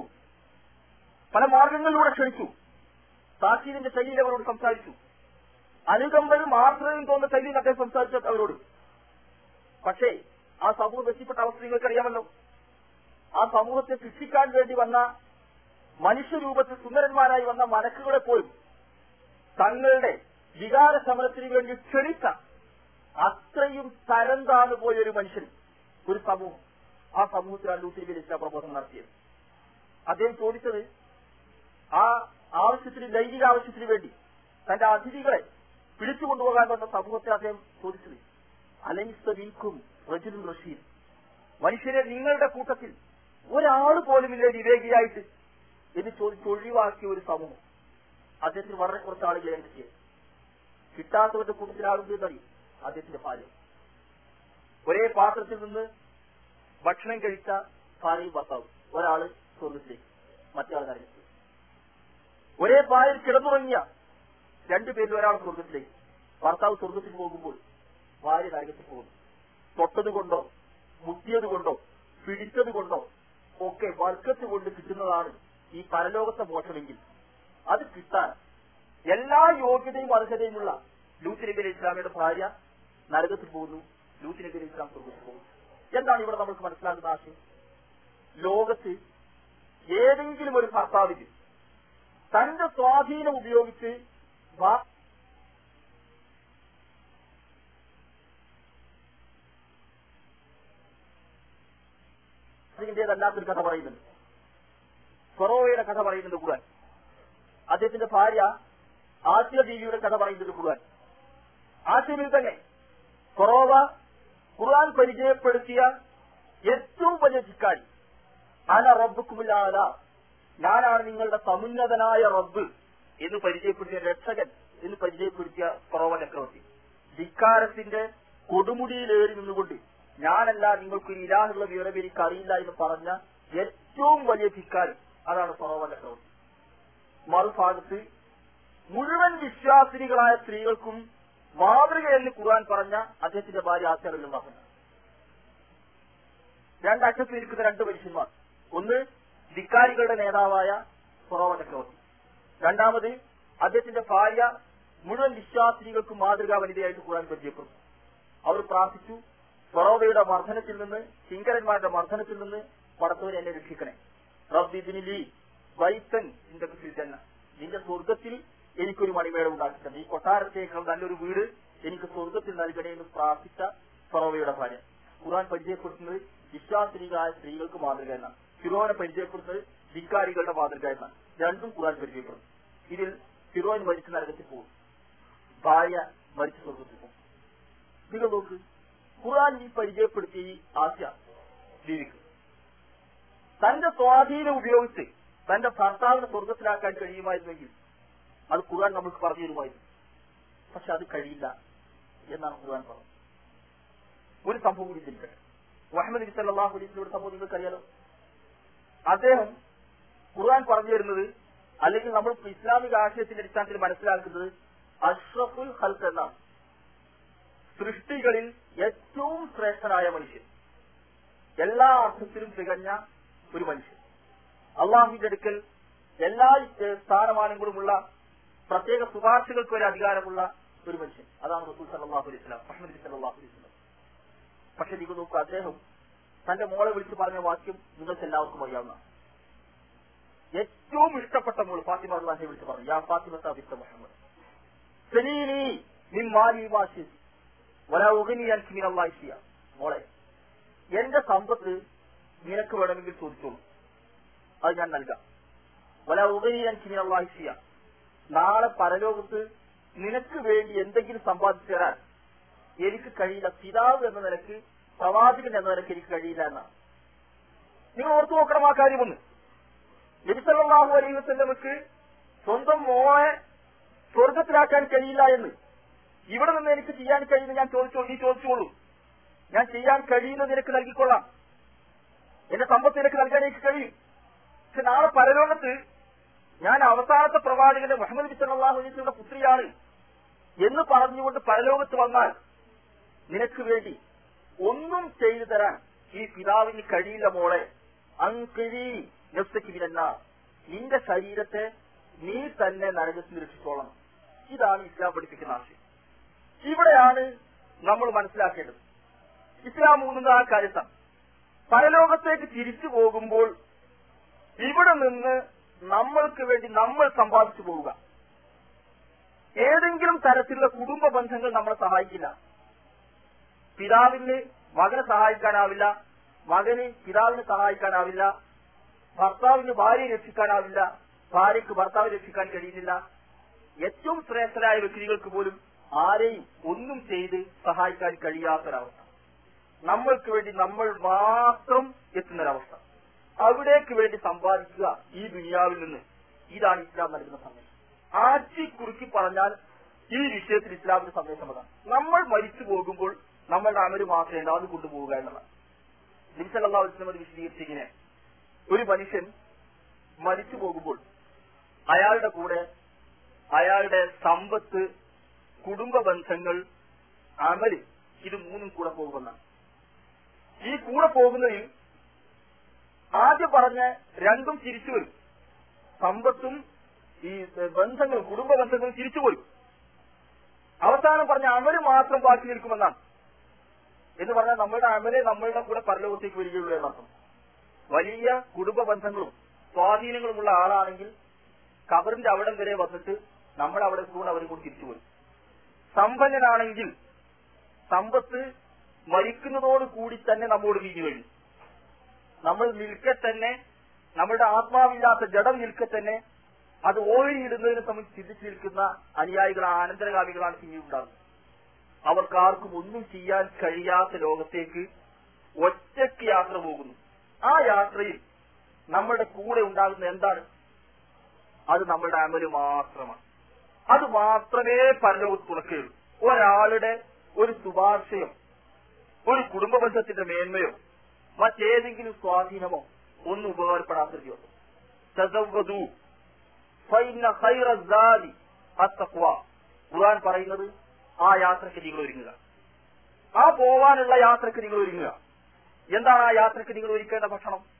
പല മാർഗങ്ങളിലൂടെ ക്ഷണിച്ചു താക്കീദിന്റെ ശൈലിയിൽ അവരോട് സംസാരിച്ചു അനുകമ്പനും ആശ്രയം തോന്നുന്ന ശൈലിയിൽ അദ്ദേഹം സംസാരിച്ചു അവരോട് പക്ഷേ ആ സമൂഹം എത്തിപ്പെട്ട അവസ്ഥ നിങ്ങൾക്കറിയാമല്ലോ ആ സമൂഹത്തെ ശിക്ഷിക്കാൻ വേണ്ടി വന്ന മനുഷ്യരൂപത്തിൽ സുന്ദരന്മാരായി വന്ന മലക്കുകളെ പോലും തങ്ങളുടെ വികാര ശമനത്തിന് വേണ്ടി ക്ഷണിച്ച അത്രയും തരം താന്നു പോയ ഒരു മനുഷ്യൻ ഒരു സമൂഹം ആ സമൂഹത്തിലാണ് ലൂത്തി വിളിച്ച പ്രബോധനം നടത്തിയത് അദ്ദേഹം ചോദിച്ചത് ആ ആവശ്യത്തിന് ലൈംഗിക ആവശ്യത്തിന് വേണ്ടി തന്റെ അതിഥികളെ പിടിച്ചു കൊണ്ടുപോകാൻ വന്ന സമൂഹത്തെ അദ്ദേഹം ചോദിച്ചത് അലൈസ്തീക്കും റജുലും റഷീദ് മനുഷ്യരെ നിങ്ങളുടെ കൂട്ടത്തിൽ ഒരാൾ പോലുമില്ലേ വിവേകിയായിട്ട് എന്ന് ചോദിച്ച് ഒഴിവാക്കിയ ഒരു സമൂഹം അദ്ദേഹത്തിന് വളരെ കുറച്ച് ആളുകളെ കിട്ടിയത് കിട്ടാത്തവരുടെ കൂട്ടത്തിൽ ആളുണ്ട് എന്നറിയും അദ്ദേഹത്തിന്റെ ഭാര്യ ഒരേ പാത്രത്തിൽ നിന്ന് ഭക്ഷണം കഴിച്ച ഭാര്യയും ഭർത്താവും ഒരാള് സ്വർഗത്തിലേക്ക് മറ്റേ ആൾ നരകത്തിലേക്ക് ഒരേ പായൽ കിടന്നുറങ്ങിയ രണ്ടുപേരിൽ ഒരാൾ സ്വർഗത്തിലേക്ക് ഭർത്താവ് സ്വർഗത്തിൽ പോകുമ്പോൾ ഭാര്യ നരകത്തിൽ പോകുന്നു തൊട്ടത് കൊണ്ടോ മുട്ടിയത് കൊണ്ടോ പിടിച്ചത് കൊണ്ടോ ഒക്കെ വർക്കത്ത് കൊണ്ട് കിട്ടുന്നതാണ് ഈ പരലോകത്തെ മോശമെങ്കിൽ അത് കിട്ടാൻ എല്ലാ യോഗ്യതയും അർഹതയുമുള്ള ലൂത്ത് നബി അലൈഹി ഇസ്ലാമിയുടെ ഭാര്യ നരകത്തിൽ പോകുന്നു ലൂത്ത് നബി അലൈഹി ഇസ്ലാം സ്വർഗത്തിൽ പോകുന്നു എന്താണ് ഇവിടെ നമുക്ക് മനസ്സിലാകുന്ന ആശയം ലോകത്ത് ഏതെങ്കിലും ഒരു ഭർത്താവിന് തന്റെ സ്വാധീനം ഉപയോഗിച്ച് ഭാ- അതിന്റേതല്ലാത്തൊരു കഥ പറയുന്നുണ്ട് ഫറോവയുടെ കഥ പറയുന്നുണ്ട് ഖുർആൻ അദ്ദേഹത്തിന്റെ ഭാര്യ ആസിയ ബീവിയുടെ കഥ പറയുന്നുണ്ട് ഖുർആൻ ആസിയയിൽ തന്നെ ഫറോവ ഖുർആൻ പരിചയപ്പെടുത്തിയ ഏറ്റവും വലിയ ധിക്കാരി അന റബ്ബുക്കുമില്ലാല ഞാനാണ് നിങ്ങളുടെ സമുന്നതനായ റബ്ബ് എന്ന് പരിചയപ്പെടുത്തിയ രക്ഷകൻ എന്ന് പരിചയപ്പെടുത്തിയ ഫറോവ ചക്രവർത്തി ധിക്കാരത്തിന്റെ കൊടുമുടിയിലേറി നിന്നുകൊണ്ട് ഞാനല്ല നിങ്ങൾക്ക് ഒരു ഇലാഹുള്ള വിവരം എനിക്ക് അറിയില്ല എന്ന് പറഞ്ഞ ഏറ്റവും വലിയ ധിക്കാരി അതാണ് ഫറോവ ചക്രവർത്തി മറുഭാഗത്ത് മുഴുവൻ വിശ്വാസിനികളായ സ്ത്രീകൾക്കും മാതൃകയെന്ന് ഖുർആൻ പറഞ്ഞ അദ്ദേഹത്തിന്റെ ഭാര്യ ആശ്ചര്യം പറഞ്ഞു രണ്ടറ്റത്ത് ഇരിക്കുന്ന രണ്ട് മനുഷ്യന്മാർ ഒന്ന് ധിക്കാരികളുടെ നേതാവായ ഫൊറോവ ചക്രവർത്തി രണ്ടാമത് അദ്ദേഹത്തിന്റെ ഭാര്യ മുഴുവൻ വിശ്വാസിനികൾക്കും മാതൃകാ വനിതയായിട്ട് ഖുർആൻ പരിചയപ്പെടുന്നു അവർ പ്രാർത്ഥിച്ചു ഫറോവയുടെ മർദ്ദനത്തിൽ നിന്ന് കിങ്കരന്മാരുടെ മർദ്ദനത്തിൽ നിന്ന് പടത്തവരെ എന്നെ രക്ഷിക്കണേ റബ്ബി ദിനിലി വൈത്തൻ നിന്റെ ജന്ന നിന്റെ സ്വർഗത്തിൽ എനിക്കൊരു മണിമേട ഉണ്ടാക്കിത്തന്നെ ഈ കൊട്ടാരത്തേക്കാൾ നല്ലൊരു വീട് എനിക്ക് സ്വർഗത്തിൽ നൽകണേ എന്ന് പ്രാർത്ഥിച്ച ഫറോവയുടെ ഭാര്യ ഖുർആൻ പരിചയപ്പെടുത്തുന്നത് വിശ്വാസിനികളായ സ്ത്രീകൾക്ക് മാതൃക എന്നാണ് ഫിറോനെ പരിചയപ്പെടുത്തുന്നത് ധിക്കാരികളുടെ മാതൃക എന്നാണ് രണ്ടും ഖുർആൻ പരിചയപ്പെടുന്നു ഇതിൽ ഫിറോൻ മരിച്ച് നരകത്തിൽ പോകും ഭാര്യ മരിച്ച് സ്വർഗത്തിൽ പോകും നിങ്ങൾ നോക്ക് ഖുർആൻ ഈ പരിചയപ്പെടുത്തിയ ഈ ആശയ ജീവിക്കും തന്റെ സ്വാധീനം ഉപയോഗിച്ച് തന്റെ ഭർത്താവിനെ സ്വർഗത്തിലാക്കാൻ കഴിയുമായിരുന്നെങ്കിൽ അത് ഖുർആൻ നമുക്ക് പറഞ്ഞു തരുമായിരുന്നു പക്ഷെ അത് കഴിയില്ല എന്നാണ് ഖുർആൻ പറഞ്ഞത് ഒരു സംഭവം കൂടി ചിന്തിക്കട്ടെ മുഹമ്മദ് നബി സല്ലല്ലാഹു അലൈഹി വസല്ലം സംഭവം നിങ്ങൾക്കറിയാലോ അദ്ദേഹം ഖുർആൻ പറഞ്ഞു തരുന്നത് അല്ലെങ്കിൽ നമ്മൾ ഇസ്ലാമിക ആശയത്തിന്റെ അടിസ്ഥാനത്തിൽ മനസ്സിലാക്കുന്നത് അഷ്റഫുൽ ഹൽക്ക് എന്നാണ് സൃഷ്ടികളിൽ ഏറ്റവും ശ്രേഷ്ഠനായ മനുഷ്യൻ എല്ലാ അർത്ഥത്തിലും തികഞ്ഞ ഒരു മനുഷ്യൻ അള്ളാഹുവിന്റെ അടുക്കൽ എല്ലാ ഏഹ്, സ്ഥാനമാനങ്ങളുമുള്ള പ്രത്യേക ശുപാർശകൾക്ക് ഒരു അധികാരമുള്ള ഒരു മനുഷ്യൻ അതാണ് റസൂൽ സല്ലല്ലാഹു അലൈഹി വസല്ലം അഹമ്മദ് നബി സല്ലല്ലാഹു അലൈഹി വസല്ലം പക്ഷെ നിങ്ങൾ നോക്കൂ അദ്ദേഹം തന്റെ മോളെ വിളിച്ച് പറഞ്ഞ വാക്യം നിങ്ങൾക്ക് എല്ലാവർക്കും അറിയാവുന്ന ഏറ്റവും ഇഷ്ടപ്പെട്ട മോൾ ഫാത്തിമ അള്ളാഹിനെ വിളിച്ച് പറഞ്ഞു യാ ഫാത്തിമ സാബിത്ത മുഹമ്മദ് സലീനി മിൻ മാലി മാഷി വലാ ഉഗ്നി അൻകി മിൻ അല്ലാഹി ഷിയ മോളെ എന്റെ സമ്പത്ത് നിനക്ക് വേണമെങ്കിൽ ചോദിച്ചോളൂ അത് ഞാൻ നൽകാം വലാ ഉഗ്നി അൻകി മിൻ അല്ലാഹി ഷിയ നാളെ പരലോകത്ത് നിനക്ക് വേണ്ടി എന്തെങ്കിലും സമ്പാദിച്ചു തരാൻ എനിക്ക് കഴിയില്ല പിതാവ് എന്ന നിലക്ക് പ്രവാചകൻ എന്ന നിലക്ക് എനിക്ക് കഴിയില്ല എന്നാണ് നിങ്ങൾ ഓർത്തു നോക്കണം ആ കാര്യമൊന്ന് നബിസല്ലാഹു അലൈഹി വസല്ലമക്ക് സ്വന്തം മോളെ സ്വർഗത്തിലാക്കാൻ കഴിയില്ല എന്ന് ഇവിടെ നിന്ന് എനിക്ക് ചെയ്യാൻ കഴിയുന്ന ഞാൻ ചോദിച്ചോളൂ നീ ചോദിച്ചോളൂ ഞാൻ ചെയ്യാൻ കഴിയുന്ന നിനക്ക് നൽകിക്കൊള്ളാം എന്റെ സമ്പത്ത് നിനക്ക് നൽകാൻ എനിക്ക് കഴിയും പക്ഷെ നാളെ പരലോകത്ത് ഞാൻ അവസാനത്തെ പ്രവാചകന്റെ മുഹമ്മദ് നബി സല്ലല്ലാഹു അലൈഹി വസല്ലമയുടെ പുത്രിയാണ് എന്ന് പറഞ്ഞുകൊണ്ട് പരലോകത്ത് വന്നാൽ നിനക്ക് വേണ്ടി ഒന്നും ചെയ്തു തരാൻ ഈ പിതാവിന് കഴിയില്ല മോളെ അങ്കിരി നഫ്സക്കിവിനെന്ന നിന്റെ ശരീരത്തെ നീ തന്നെ നരകത്തിൽ രക്ഷിച്ചോളണം ഇതാണ് ഇസ്ലാം പഠിപ്പിക്കുന്ന ആശയം ഇവിടെയാണ് നമ്മൾ മനസ്സിലാക്കേണ്ടത് ഇസ്ലാം ഊന്നുന്ന ആ കാര്യത്താണ് പരലോകത്തേക്ക് തിരിച്ചു പോകുമ്പോൾ ഇവിടെ നിന്ന് നമ്മൾക്ക് വേണ്ടി നമ്മൾ സമ്പാദിച്ചു പോവുക ഏതെങ്കിലും തരത്തിലുള്ള കുടുംബ ബന്ധങ്ങൾ നമ്മളെ സഹായിക്കില്ല പിതാവിന് മകനെ സഹായിക്കാനാവില്ല മകന് പിതാവിനെ സഹായിക്കാനാവില്ല ഭർത്താവിന് ഭാര്യയെ രക്ഷിക്കാനാവില്ല ഭാര്യയ്ക്ക് ഭർത്താവ് രക്ഷിക്കാൻ കഴിയുന്നില്ല ഏറ്റവും ശ്രേഷ്ഠരായ വ്യക്തികൾക്ക് പോലും ആരെയും ഒന്നും ചെയ്ത് സഹായിക്കാൻ കഴിയാത്തൊരവസ്ഥ നമ്മൾക്ക് വേണ്ടി നമ്മൾ മാത്രം എത്തുന്നൊരവസ്ഥ അവിടേക്ക് വേണ്ടി സമ്പാദിക്കുക ഈ ദുനിയാവിൽ നിന്ന് ഇതാണ് ഇസ്ലാം നൽകുന്ന സന്ദേശം ആറ്റി കുറുക്കി പറഞ്ഞാൽ ഈ വിഷയത്തിൽ ഇസ്ലാമിന്റെ സന്ദേശം അതാണ് നമ്മൾ മരിച്ചു പോകുമ്പോൾ നമ്മളുടെ അമര് മാത്രമേ ഉണ്ടാവും കൊണ്ടുപോവുക എന്നുള്ളത് നിമിഷല്ലാ വസ്ലമത് വിശദീകരിച്ചിങ്ങനെ ഒരു മനുഷ്യൻ മരിച്ചു പോകുമ്പോൾ അയാളുടെ കൂടെ അയാളുടെ സമ്പത്ത് കുടുംബ ബന്ധങ്ങൾ അമല് ഇത് മൂന്നും കൂടെ പോകുമെന്നാണ് ഈ കൂടെ പോകുന്നതിൽ ആദ്യം പറഞ്ഞ രണ്ടും തിരിച്ചു വരും സമ്പത്തും ഈ ബന്ധങ്ങളും കുടുംബ ബന്ധങ്ങളും തിരിച്ചു വരും അവസാനം പറഞ്ഞ അമല് മാത്രം ബാക്കി നിൽക്കുമെന്നാണ് എന്ന് പറഞ്ഞാൽ നമ്മളുടെ അമലെ നമ്മളുടെ കൂടെ പരലോകത്തേക്ക് വരികയുള്ളൂ എന്നർത്ഥം വലിയ കുടുംബ ബന്ധങ്ങളും സ്വാധീനങ്ങളുമുള്ള ആളാണെങ്കിൽ കബറിന്റെ അവിടം വരെ വന്നിട്ട് നമ്മൾ അവിടെ കൂടെ അവരെ കൂടി തിരിച്ചു വരും സമ്പന്നനാണെങ്കിൽ സമ്പത്ത് മരിക്കുന്നതോട് കൂടി തന്നെ നമ്മോട് വീഞ്ഞു കഴിഞ്ഞു നമ്മൾ നിൽക്കെ തന്നെ നമ്മുടെ ആത്മാവില്ലാത്ത ജഡം നിൽക്കെ തന്നെ അത് ഓഴിയിടുന്നതിനെ സംബന്ധിച്ച് ചിന്തിച്ചു നിൽക്കുന്ന അനുയായികൾ ആനന്ദരകാമികളാണ് പിന്നീടുണ്ടാകുന്നത് അവർക്ക് ആർക്കും ഒന്നും ചെയ്യാൻ കഴിയാത്ത ലോകത്തേക്ക് ഒറ്റയ്ക്ക് യാത്ര പോകുന്നു ആ യാത്രയിൽ നമ്മളുടെ കൂടെ ഉണ്ടാകുന്ന എന്താണ് അത് നമ്മളുടെ അമല് മാത്രമാണ് അത് മാത്രമേ പരലോകത്ത് തുറക്കുകയുള്ളൂ ഒരാളുടെ ഒരു ശുപാർശയോ ഒരു കുടുംബ ബന്ധത്തിന്റെ മേന്മയോ മറ്റേതെങ്കിലും സ്വാധീനമോ ഒന്നും ഉപകാരപ്പെടാത്തതയോ തസവ്വദു ഫൈന ഖൈറ സാദി അത്തഖ്വ ഖുർആൻ പറയുന്നത് ആ യാത്രയ്ക്ക് നിങ്ങൾ ഒരുങ്ങുക ആ പോവാനുള്ള യാത്രയ്ക്ക് നിങ്ങൾ ഒരുങ്ങുക എന്താണ് ആ യാത്രയ്ക്ക് നിങ്ങൾ ഒരുക്കേണ്ട ഭക്ഷണം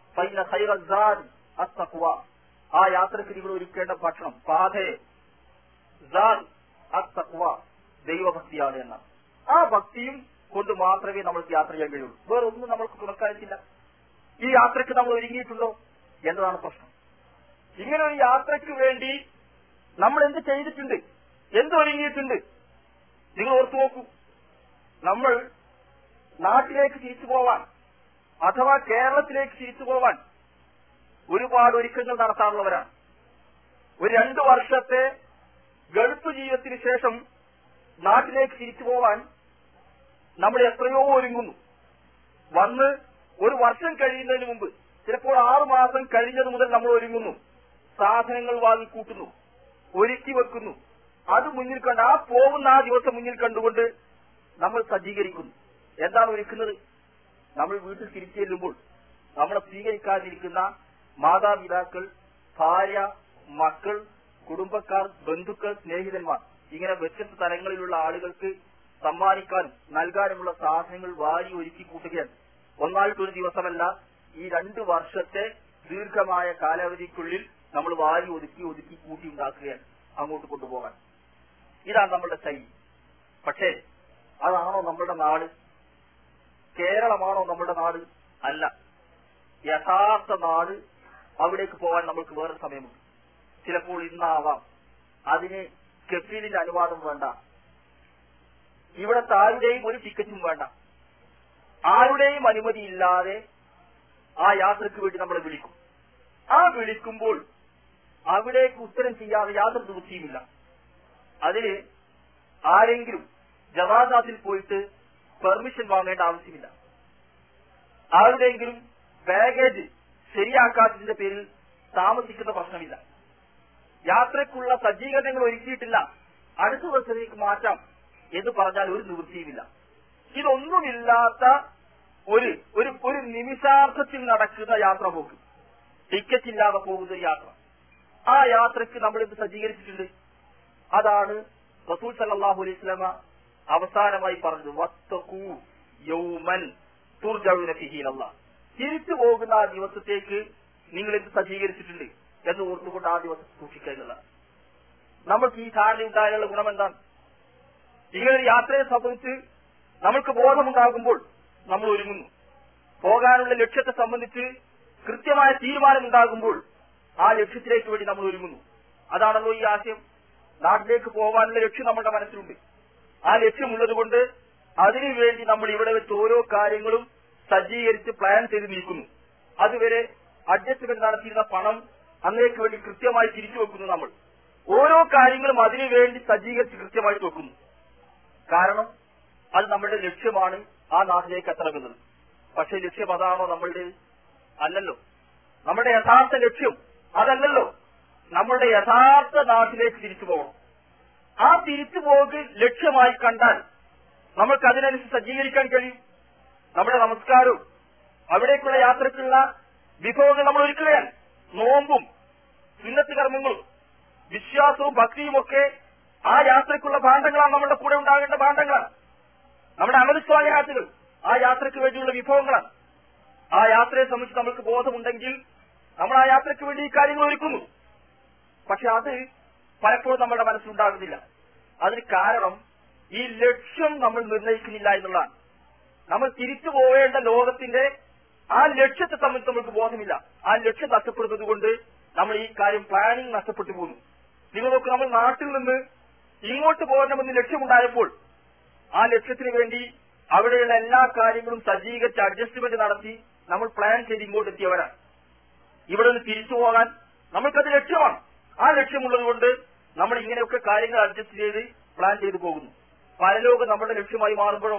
ഫൈന ഖൈറ സാദ് അത്തഖ്വ ആ യാത്രയ്ക്ക് നിങ്ങൾ ഒരുക്കേണ്ട ഭക്ഷണം പാതയെ സാദ് അത്തഖ്വ ദൈവഭക്തിയാണ് എന്നാണ് ആ ഭക്തിയും കൊണ്ട് മാത്രമേ നമ്മൾക്ക് യാത്ര ചെയ്യാൻ കഴിയുള്ളൂ വേറെ ഒന്നും നമ്മൾക്ക് തുറക്കാനില്ല ഈ യാത്രയ്ക്ക് നമ്മൾ ഒരുങ്ങിയിട്ടുണ്ടോ എന്നതാണ് പ്രശ്നം ഇങ്ങനെ ഒരു യാത്രയ്ക്ക് വേണ്ടി നമ്മൾ എന്ത് ചെയ്തിട്ടുണ്ട് എന്ത് ഒരുങ്ങിയിട്ടുണ്ട് നിങ്ങൾ ഓർത്തു നോക്കൂ നമ്മൾ നാട്ടിലേക്ക് തിരിച്ചു പോവാൻ അഥവാ കേരളത്തിലേക്ക് തിരിച്ചു പോവാൻ ഒരുപാട് ഒരുക്കങ്ങൾ നടത്താറുള്ളവരാണ് ഒരു രണ്ടു വർഷത്തെ ഗൾഫ് ജീവിതത്തിന് ശേഷം നാട്ടിലേക്ക് തിരിച്ചു പോവാൻ നമ്മൾ എത്രയോ ഒരുങ്ങുന്നു വന്ന് ഒരു വർഷം കഴിയുന്നതിന് മുമ്പ് ചിലപ്പോൾ ആറു മാസം കഴിഞ്ഞത് മുതൽ നമ്മൾ ഒരുങ്ങുന്നു സാധനങ്ങൾ വാങ്ങിക്കൂട്ടുന്നു ഒരുക്കി വെക്കുന്നു അത് മുന്നിൽ കണ്ട് ആ പോകുന്ന ആ ദിവസം മുന്നിൽ കണ്ടുകൊണ്ട് നമ്മൾ സജ്ജീകരിക്കുന്നു എന്താണ് ഒരുക്കുന്നത് നമ്മൾ വീട്ടിൽ തിരിച്ചു ചെല്ലുമ്പോൾ നമ്മളെ സ്വീകരിക്കാതിരിക്കുന്ന മാതാപിതാക്കൾ ഭാര്യ മക്കൾ കുടുംബക്കാർ ബന്ധുക്കൾ സ്നേഹിതന്മാർ ഇങ്ങനെ വ്യത്യസ്ത തലങ്ങളിലുള്ള ആളുകൾക്ക് സമ്മാനിക്കാനും നൽകാനുമുള്ള സാധനങ്ങൾ വാരി ഒരുക്കി കൂട്ടുകയാണ് ഒന്നായിട്ടൊരു ദിവസമല്ല ഈ രണ്ടു വർഷത്തെ ദീർഘമായ കാലാവധിക്കുള്ളിൽ നമ്മൾ വാരി ഒതുക്കി ഒതുക്കി കൂട്ടി ഉണ്ടാക്കുകയാണ് അങ്ങോട്ട് കൊണ്ടുപോകാൻ ഇതാണ് നമ്മളുടെ ശൈലി പക്ഷേ അതാണോ നമ്മുടെ നാട് കേരളമാണോ നമ്മുടെ നാട് അല്ല യഥാർത്ഥ നാട് അവിടേക്ക് പോകാൻ നമ്മൾക്ക് വേറെ സമയമുണ്ട് ചിലപ്പോൾ ഇന്നാവാം അതിന് കെഫീലിന്റെ അനുവാദം വേണ്ട ഇവിടത്തെ ആരുടെയും ഒരു ടിക്കറ്റും വേണ്ട ആരുടെയും അനുമതിയില്ലാതെ ആ യാത്രയ്ക്ക് വേണ്ടി നമ്മളെ വിളിക്കും ആ വിളിക്കുമ്പോൾ അവിടേക്ക് ഉത്തരം ചെയ്യാതെ യാതൊരു നിവൃത്തിയുമില്ല അതിന് ആരെങ്കിലും ജവാദാത്തിൽ പോയിട്ട് പെർമിഷൻ വാങ്ങേണ്ട ആവശ്യമില്ല ആരുടെയെങ്കിലും ബാഗേജ് ശരിയാക്കാത്തതിന്റെ പേരിൽ താമസിക്കുന്ന പ്രശ്നമില്ല യാത്രയ്ക്കുള്ള സജ്ജീകരണങ്ങൾ ഒരുക്കിയിട്ടില്ല അടുത്ത ദിവസത്തേക്ക് മാറ്റാം എന്ന് പറഞ്ഞാൽ ഒരു നിവൃത്തിയുമില്ല ഇതൊന്നുമില്ലാത്ത ഒരു ഒരു ഒരു നിമിഷാർത്ഥത്തിൽ നടക്കുന്ന യാത്ര പോക്ക് ടിക്കറ്റ് ഇല്ലാതെ പോകുന്ന ഒരു യാത്ര ആ യാത്രയ്ക്ക് നമ്മൾ എന്ത് സജ്ജീകരിച്ചിട്ടുണ്ട് അതാണ് റസൂൽ സല്ലാഹു അലൈഹി സ്വലമ അവസാനമായി പറഞ്ഞത് വത്തഖൂ യൗമൻ തുർജൗന ഫിഹി അല്ല തിരിച്ചു പോകുന്ന ആ ദിവസത്തേക്ക് നിങ്ങൾ എന്ത് സജ്ജീകരിച്ചിട്ടുണ്ട് എന്ന് ഓർത്തുകൊണ്ട് ആ ദിവസം സൂക്ഷിക്കുക നമ്മൾക്ക് ഈ ധാരണ ഉണ്ടായാലുള്ള ഗുണം എന്താണ് ഇങ്ങനെ ഒരു യാത്രയെ സംബന്ധിച്ച് നമ്മൾക്ക് ബോധമുണ്ടാകുമ്പോൾ നമ്മൾ ഒരുങ്ങുന്നു പോകാനുള്ള ലക്ഷ്യത്തെ സംബന്ധിച്ച് കൃത്യമായ തീരുമാനമുണ്ടാകുമ്പോൾ ആ ലക്ഷ്യത്തിലേക്ക് വേണ്ടി നമ്മൾ ഒരുങ്ങുന്നു അതാണല്ലോ ഈ ആശയം നാട്ടിലേക്ക് പോകാനുള്ള ലക്ഷ്യം നമ്മുടെ മനസ്സിലുണ്ട് ആ ലക്ഷ്യമുള്ളത് കൊണ്ട് അതിനുവേണ്ടി നമ്മൾ ഇവിടെ വെച്ച് ഓരോ കാര്യങ്ങളും സജ്ജീകരിച്ച് പ്ലാൻ ചെയ്ത് നീക്കുന്നു അതുവരെ അഡ്ജസ്റ്റ്മെന്റ് നടത്തിയിരുന്ന പണം അന്നേക്ക് വേണ്ടി കൃത്യമായി തിരിച്ചു വെക്കുന്നു നമ്മൾ ഓരോ കാര്യങ്ങളും അതിനു വേണ്ടി സജ്ജീകരിച്ച് കൃത്യമായിട്ട് വെക്കുന്നു കാരണം അത് നമ്മളുടെ ലക്ഷ്യമാണ് ആ നാട്ടിലേക്ക് എത്തണമെന്നത് പക്ഷെ ലക്ഷ്യം അതാണോ നമ്മളുടെ അല്ലല്ലോ നമ്മുടെ യഥാർത്ഥ ലക്ഷ്യം അതല്ലല്ലോ നമ്മളുടെ യഥാർത്ഥ നാട്ടിലേക്ക് തിരിച്ചു പോകണം ആ തിരിച്ചു പോകൽ ലക്ഷ്യമായി കണ്ടാൽ നമ്മൾക്ക് അതിനനുസരിച്ച് സജ്ജീകരിക്കാൻ കഴിയും നമ്മുടെ നമസ്കാരവും അവിടേക്കുള്ള യാത്രക്കുള്ള വിഭവങ്ങൾ നമ്മൾ ഒരുക്കുകയാണ് നോമ്പും സുന്നത്ത് കർമ്മങ്ങളും വിശ്വാസവും ഭക്തിയും ഒക്കെ ആ യാത്രക്കുള്ള ഭാണ്ഡങ്ങളാണ് നമ്മുടെ കൂടെ ഉണ്ടാകേണ്ട ഭാണ്ഡങ്ങളാണ് നമ്മുടെ അമൃത്സ്വാഗാത്തുകൾ ആ യാത്രയ്ക്ക് വേണ്ടിയുള്ള വിഭവങ്ങളാണ് ആ യാത്രയെ സംബന്ധിച്ച് നമ്മൾക്ക് ബോധമുണ്ടെങ്കിൽ നമ്മൾ ആ യാത്രയ്ക്ക് വേണ്ടി ഈ കാര്യങ്ങൾ ഒരുക്കുന്നു പക്ഷെ അത് പലപ്പോഴും നമ്മുടെ മനസ്സിലുണ്ടാകുന്നില്ല അതിന് കാരണം ഈ ലക്ഷ്യം നമ്മൾ നിർണ്ണയിക്കുന്നില്ല എന്നുള്ളതാണ് നമ്മൾ തിരിച്ചു പോവേണ്ട ലോകത്തിന്റെ ആ ലക്ഷ്യത്തെ സംബന്ധിച്ച് നമുക്ക് ബോധമില്ല ആ ലക്ഷ്യം നഷ്ടപ്പെടുന്നത് കൊണ്ട് നമ്മൾ ഈ കാര്യം പ്ലാനിങ് നഷ്ടപ്പെട്ടു പോകുന്നു നിങ്ങൾ നോക്ക് നമ്മൾ നാട്ടിൽ നിന്ന് ഇങ്ങോട്ട് പോകണമെന്ന് ലക്ഷ്യമുണ്ടായപ്പോൾ ആ ലക്ഷ്യത്തിന് വേണ്ടി അവിടെയുള്ള എല്ലാ കാര്യങ്ങളും സജ്ജീകരിച്ച് അഡ്ജസ്റ്റ്മെന്റ് നടത്തി നമ്മൾ പ്ലാൻ ചെയ്ത് ഇങ്ങോട്ട് എത്തിയവരാണ് ഇവിടെ നിന്ന് തിരിച്ചു പോകാൻ നമ്മൾക്കത് ലക്ഷ്യമാണ് ആ ലക്ഷ്യമുള്ളത് കൊണ്ട് നമ്മൾ ഇങ്ങനെയൊക്കെ കാര്യങ്ങൾ അഡ്ജസ്റ്റ് ചെയ്ത് പ്ലാൻ ചെയ്തു പോകുന്നു പരലോകം നമ്മുടെ ലക്ഷ്യമായി മാറുമ്പോഴോ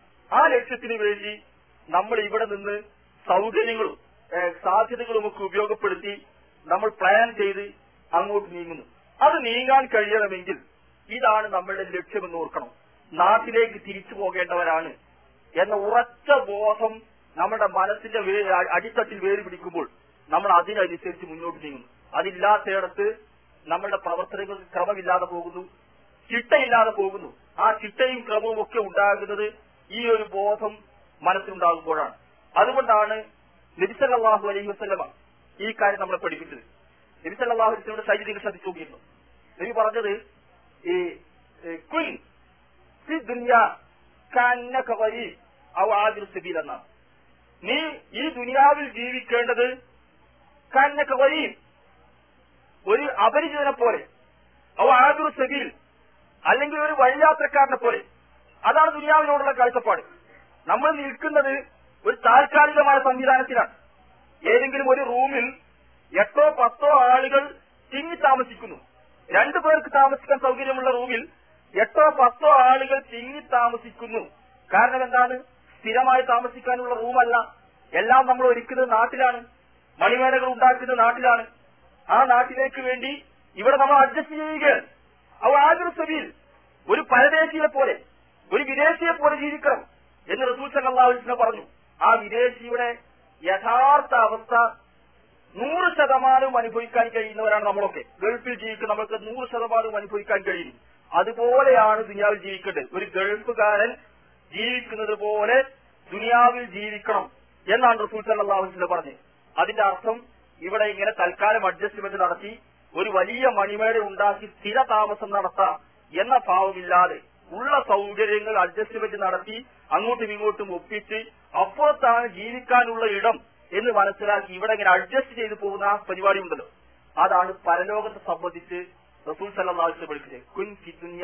ആ ലക്ഷ്യത്തിന് വേണ്ടി നമ്മൾ ഇവിടെ നിന്ന് സൗകര്യങ്ങളും ഏഹ്, സാധ്യതകളും ഒക്കെ ഉപയോഗപ്പെടുത്തി നമ്മൾ പ്ലാൻ ചെയ്ത് അങ്ങോട്ട് നീങ്ങുന്നു അത് നീങ്ങാൻ കഴിയണമെങ്കിൽ ഇതാണ് നമ്മളുടെ ലക്ഷ്യമെന്ന് ഓർക്കണം നാട്ടിലേക്ക് തിരിച്ചു പോകേണ്ടവരാണ് എന്ന ഉറച്ച ബോധം നമ്മുടെ മനസ്സിന്റെ വേ- അടിത്തട്ടിൽ വേര് പിടിക്കുമ്പോൾ നമ്മൾ അതിനനുസരിച്ച് മുന്നോട്ട് നീങ്ങുന്നു അതില്ലാത്തയിടത്ത് നമ്മളുടെ പ്രവർത്തനങ്ങൾക്ക് ക്രമമില്ലാതെ പോകുന്നു ചിട്ടയില്ലാതെ പോകുന്നു ആ ചിട്ടയും ക്രമവും ഒക്കെ ഉണ്ടാകുന്നത് ഈ ഒരു ബോധം മനസ്സിലുണ്ടാകുമ്പോഴാണ് അതുകൊണ്ടാണ് നബിസല്ലാഹു അലൈഹി വസ്ലമ ഈ കാര്യം നമ്മളെ പഠിപ്പിച്ചത് നബിസല്ലാഹു അലൈഹിയുടെ ശൈലി നിങ്ങൾ ശ്രദ്ധിച്ചു നോക്കിയിരുന്നു നബി പറഞ്ഞത് ഈ കുൽ ഫി ദുനിയ കന്നക വരി ഔ ആദിർ സബീൽ എന്നാണ് നീ ഈ ദുനിയാവിൽ ജീവിക്കേണ്ടത് കന്നക വരി ഒരു അപരിചിതനെ പോലെ ഔ ആദിർ സബീൽ അല്ലെങ്കിൽ ഒരു വഴിയാത്രക്കാരനെ പോലെ അതാണ് ദുനിയാവിനോടുള്ള കാഴ്ചപ്പാട് നമ്മൾ നിൽക്കുന്നത് ഒരു താൽക്കാലികമായ സംവിധാനത്തിലാണ് ഏതെങ്കിലും ഒരു റൂമിൽ എട്ടോ പത്തോ ആളുകൾ തിങ്ങി താമസിക്കുന്നു രണ്ടു പേർക്ക് താമസിക്കാൻ സൗകര്യമുള്ള റൂമിൽ എട്ടോ പത്തോ ആളുകൾ തിങ്ങി താമസിക്കുന്നു കാരണം എന്താണ് സ്ഥിരമായി താമസിക്കാനുള്ള റൂമല്ല എല്ലാം നമ്മൾ ഒരുക്കുന്നത് നാട്ടിലാണ് മണിമേടകൾ ഉണ്ടാക്കുന്നത് നാട്ടിലാണ് ആ നാട്ടിലേക്ക് വേണ്ടി ഇവിടെ നമ്മൾ അഡ്ജസ്റ്റ് ചെയ്യുകയാണ് അവ ആഗ്രഹ സബീൽ ഒരു പരദേശിയെ പോലെ ഒരു വിദേശിയെ പോലെ ജീവിക്കണം എന്ന് റസൂൽ സല്ലാസ്ലിനെ പറഞ്ഞു ആ വിദേശിയുടെ യഥാർത്ഥ അവസ്ഥ നൂറ് ശതമാനവും അനുഭവിക്കാൻ കഴിയുന്നവരാണ് നമ്മളൊക്കെ ഗൾഫിൽ ജീവിക്കുന്ന നമ്മൾക്ക് നൂറ് ശതമാനവും അനുഭവിക്കാൻ കഴിയും അതുപോലെയാണ് ദുനിയാവിൽ ജീവിക്കേണ്ടത് ഒരു ഗൾഫുകാരൻ ജീവിക്കുന്നത് പോലെ ദുനിയാവിൽ ജീവിക്കണം എന്നാണ് റസൂൽ സല്ലാഹുസിനെ പറഞ്ഞത് അതിന്റെ അർത്ഥം ഇവിടെ ഇങ്ങനെ തൽക്കാലം അഡ്ജസ്റ്റ്മെന്റ് നടത്തി ഒരു വലിയ മണിമേട ഉണ്ടാക്കി സ്ഥിര താമസം നടത്താം എന്ന ഭാവമില്ലാതെ ഉള്ള സൗകര്യങ്ങൾ അഡ്ജസ്റ്റ്മെന്റ് നടത്തി അങ്ങോട്ടും ഇങ്ങോട്ടും ഒപ്പിച്ച് അപ്പുറത്താണ് ജീവിക്കാനുള്ള ഇടം എന്ന് മനസ്സിലാക്കി ഇവിടെ ഇങ്ങനെ അഡ്ജസ്റ്റ് ചെയ്തു പോകുന്ന ആ പരിപാടി ഉണ്ടല്ലോ അതാണ് പരലോകത്തെ സംബന്ധിച്ച് റസൂൽ സല്ലാഹുലിനെ വിളിക്കുന്നത് കുൻ ഫിദുന്യ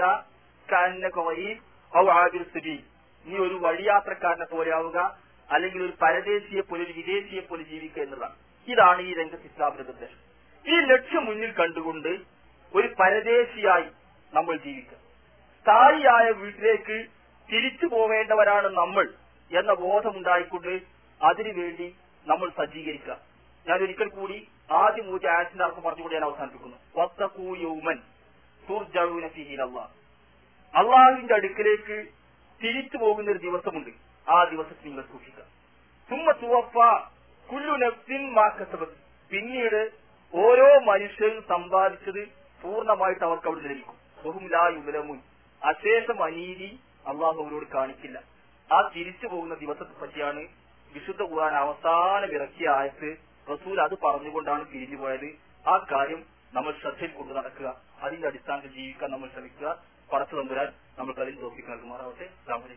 ഔ ആദിർ സ്ഥിതി നീ ഒരു വഴിയാത്രക്കാരനെ പോലെ ആവുക അല്ലെങ്കിൽ ഒരു പരദേശിയെ പോലെ ഒരു വിദേശിയെ പോലെ ജീവിക്കുക എന്നുള്ളതാണ് ഇതാണ് ഈ രംഗത്ത് ഇസ്ലാമിന്റെ നിർദ്ദേശം ഈ ലക്ഷ്യം മുന്നിൽ കണ്ടുകൊണ്ട് ഒരു പരദേശിയായി നമ്മൾ ജീവിക്കുക സ്ഥായിയായ വീട്ടിലേക്ക് തിരിച്ചു പോവേണ്ടവരാണ് നമ്മൾ എന്ന ബോധമുണ്ടായിക്കൊണ്ട് അതിനുവേണ്ടി നമ്മൾ സജ്ജീകരിക്കുക ഞാൻ ഒരിക്കൽ കൂടി ആദ്യം മൂജ ആയത്തിന്റെ അർത്ഥം പറഞ്ഞുകൊണ്ട് ഞാൻ അവസാനിപ്പിക്കുന്നു വത്തഖൂ യൗമൻ തുർജഊന ഫീഹി ഇലല്ലാഹ് അള്ളാഹുവിന്റെ അടുക്കിലേക്ക് തിരിച്ചു പോകുന്ന ഒരു ദിവസമുണ്ട് ആ ദിവസത്തിൽ നിങ്ങൾ സൂക്ഷിക്കുക സുമ്മ തുവഫ കുല്ലു നഫ്സിൻ മാ കസബത് പിന്നീട് ഓരോ മനുഷ്യരും സമ്പാദിച്ചത് പൂർണ്ണമായിട്ട് അവർക്ക് അവിടെ ലഭിക്കും ബഹും ലാ യുലമുൻ അശേഷം അനീതി അള്ളാഹു അവരോട് കാണിക്കില്ല ആ തിരിച്ചു പോകുന്ന ദിവസത്തെ പറ്റിയാണ് വിശുദ്ധ ഖുർആൻ അവസാനം ഇറക്കിയ ആയത്ത് റസൂൽ അത് പറഞ്ഞുകൊണ്ടാണ് പിരിഞ്ഞു പോയത് ആ കാര്യം നമ്മൾ ശ്രദ്ധയിൽ കൊണ്ടു നടക്കുക അതിന്റെ അടിസ്ഥാനത്തിൽ ജീവിക്കാൻ നമ്മൾ ശ്രമിക്കുക പടച്ചു തമ്പുരാൻ നമുക്ക് അതിൽ തോപ്പിക്ക് നൽകുമാറാവട്ടെ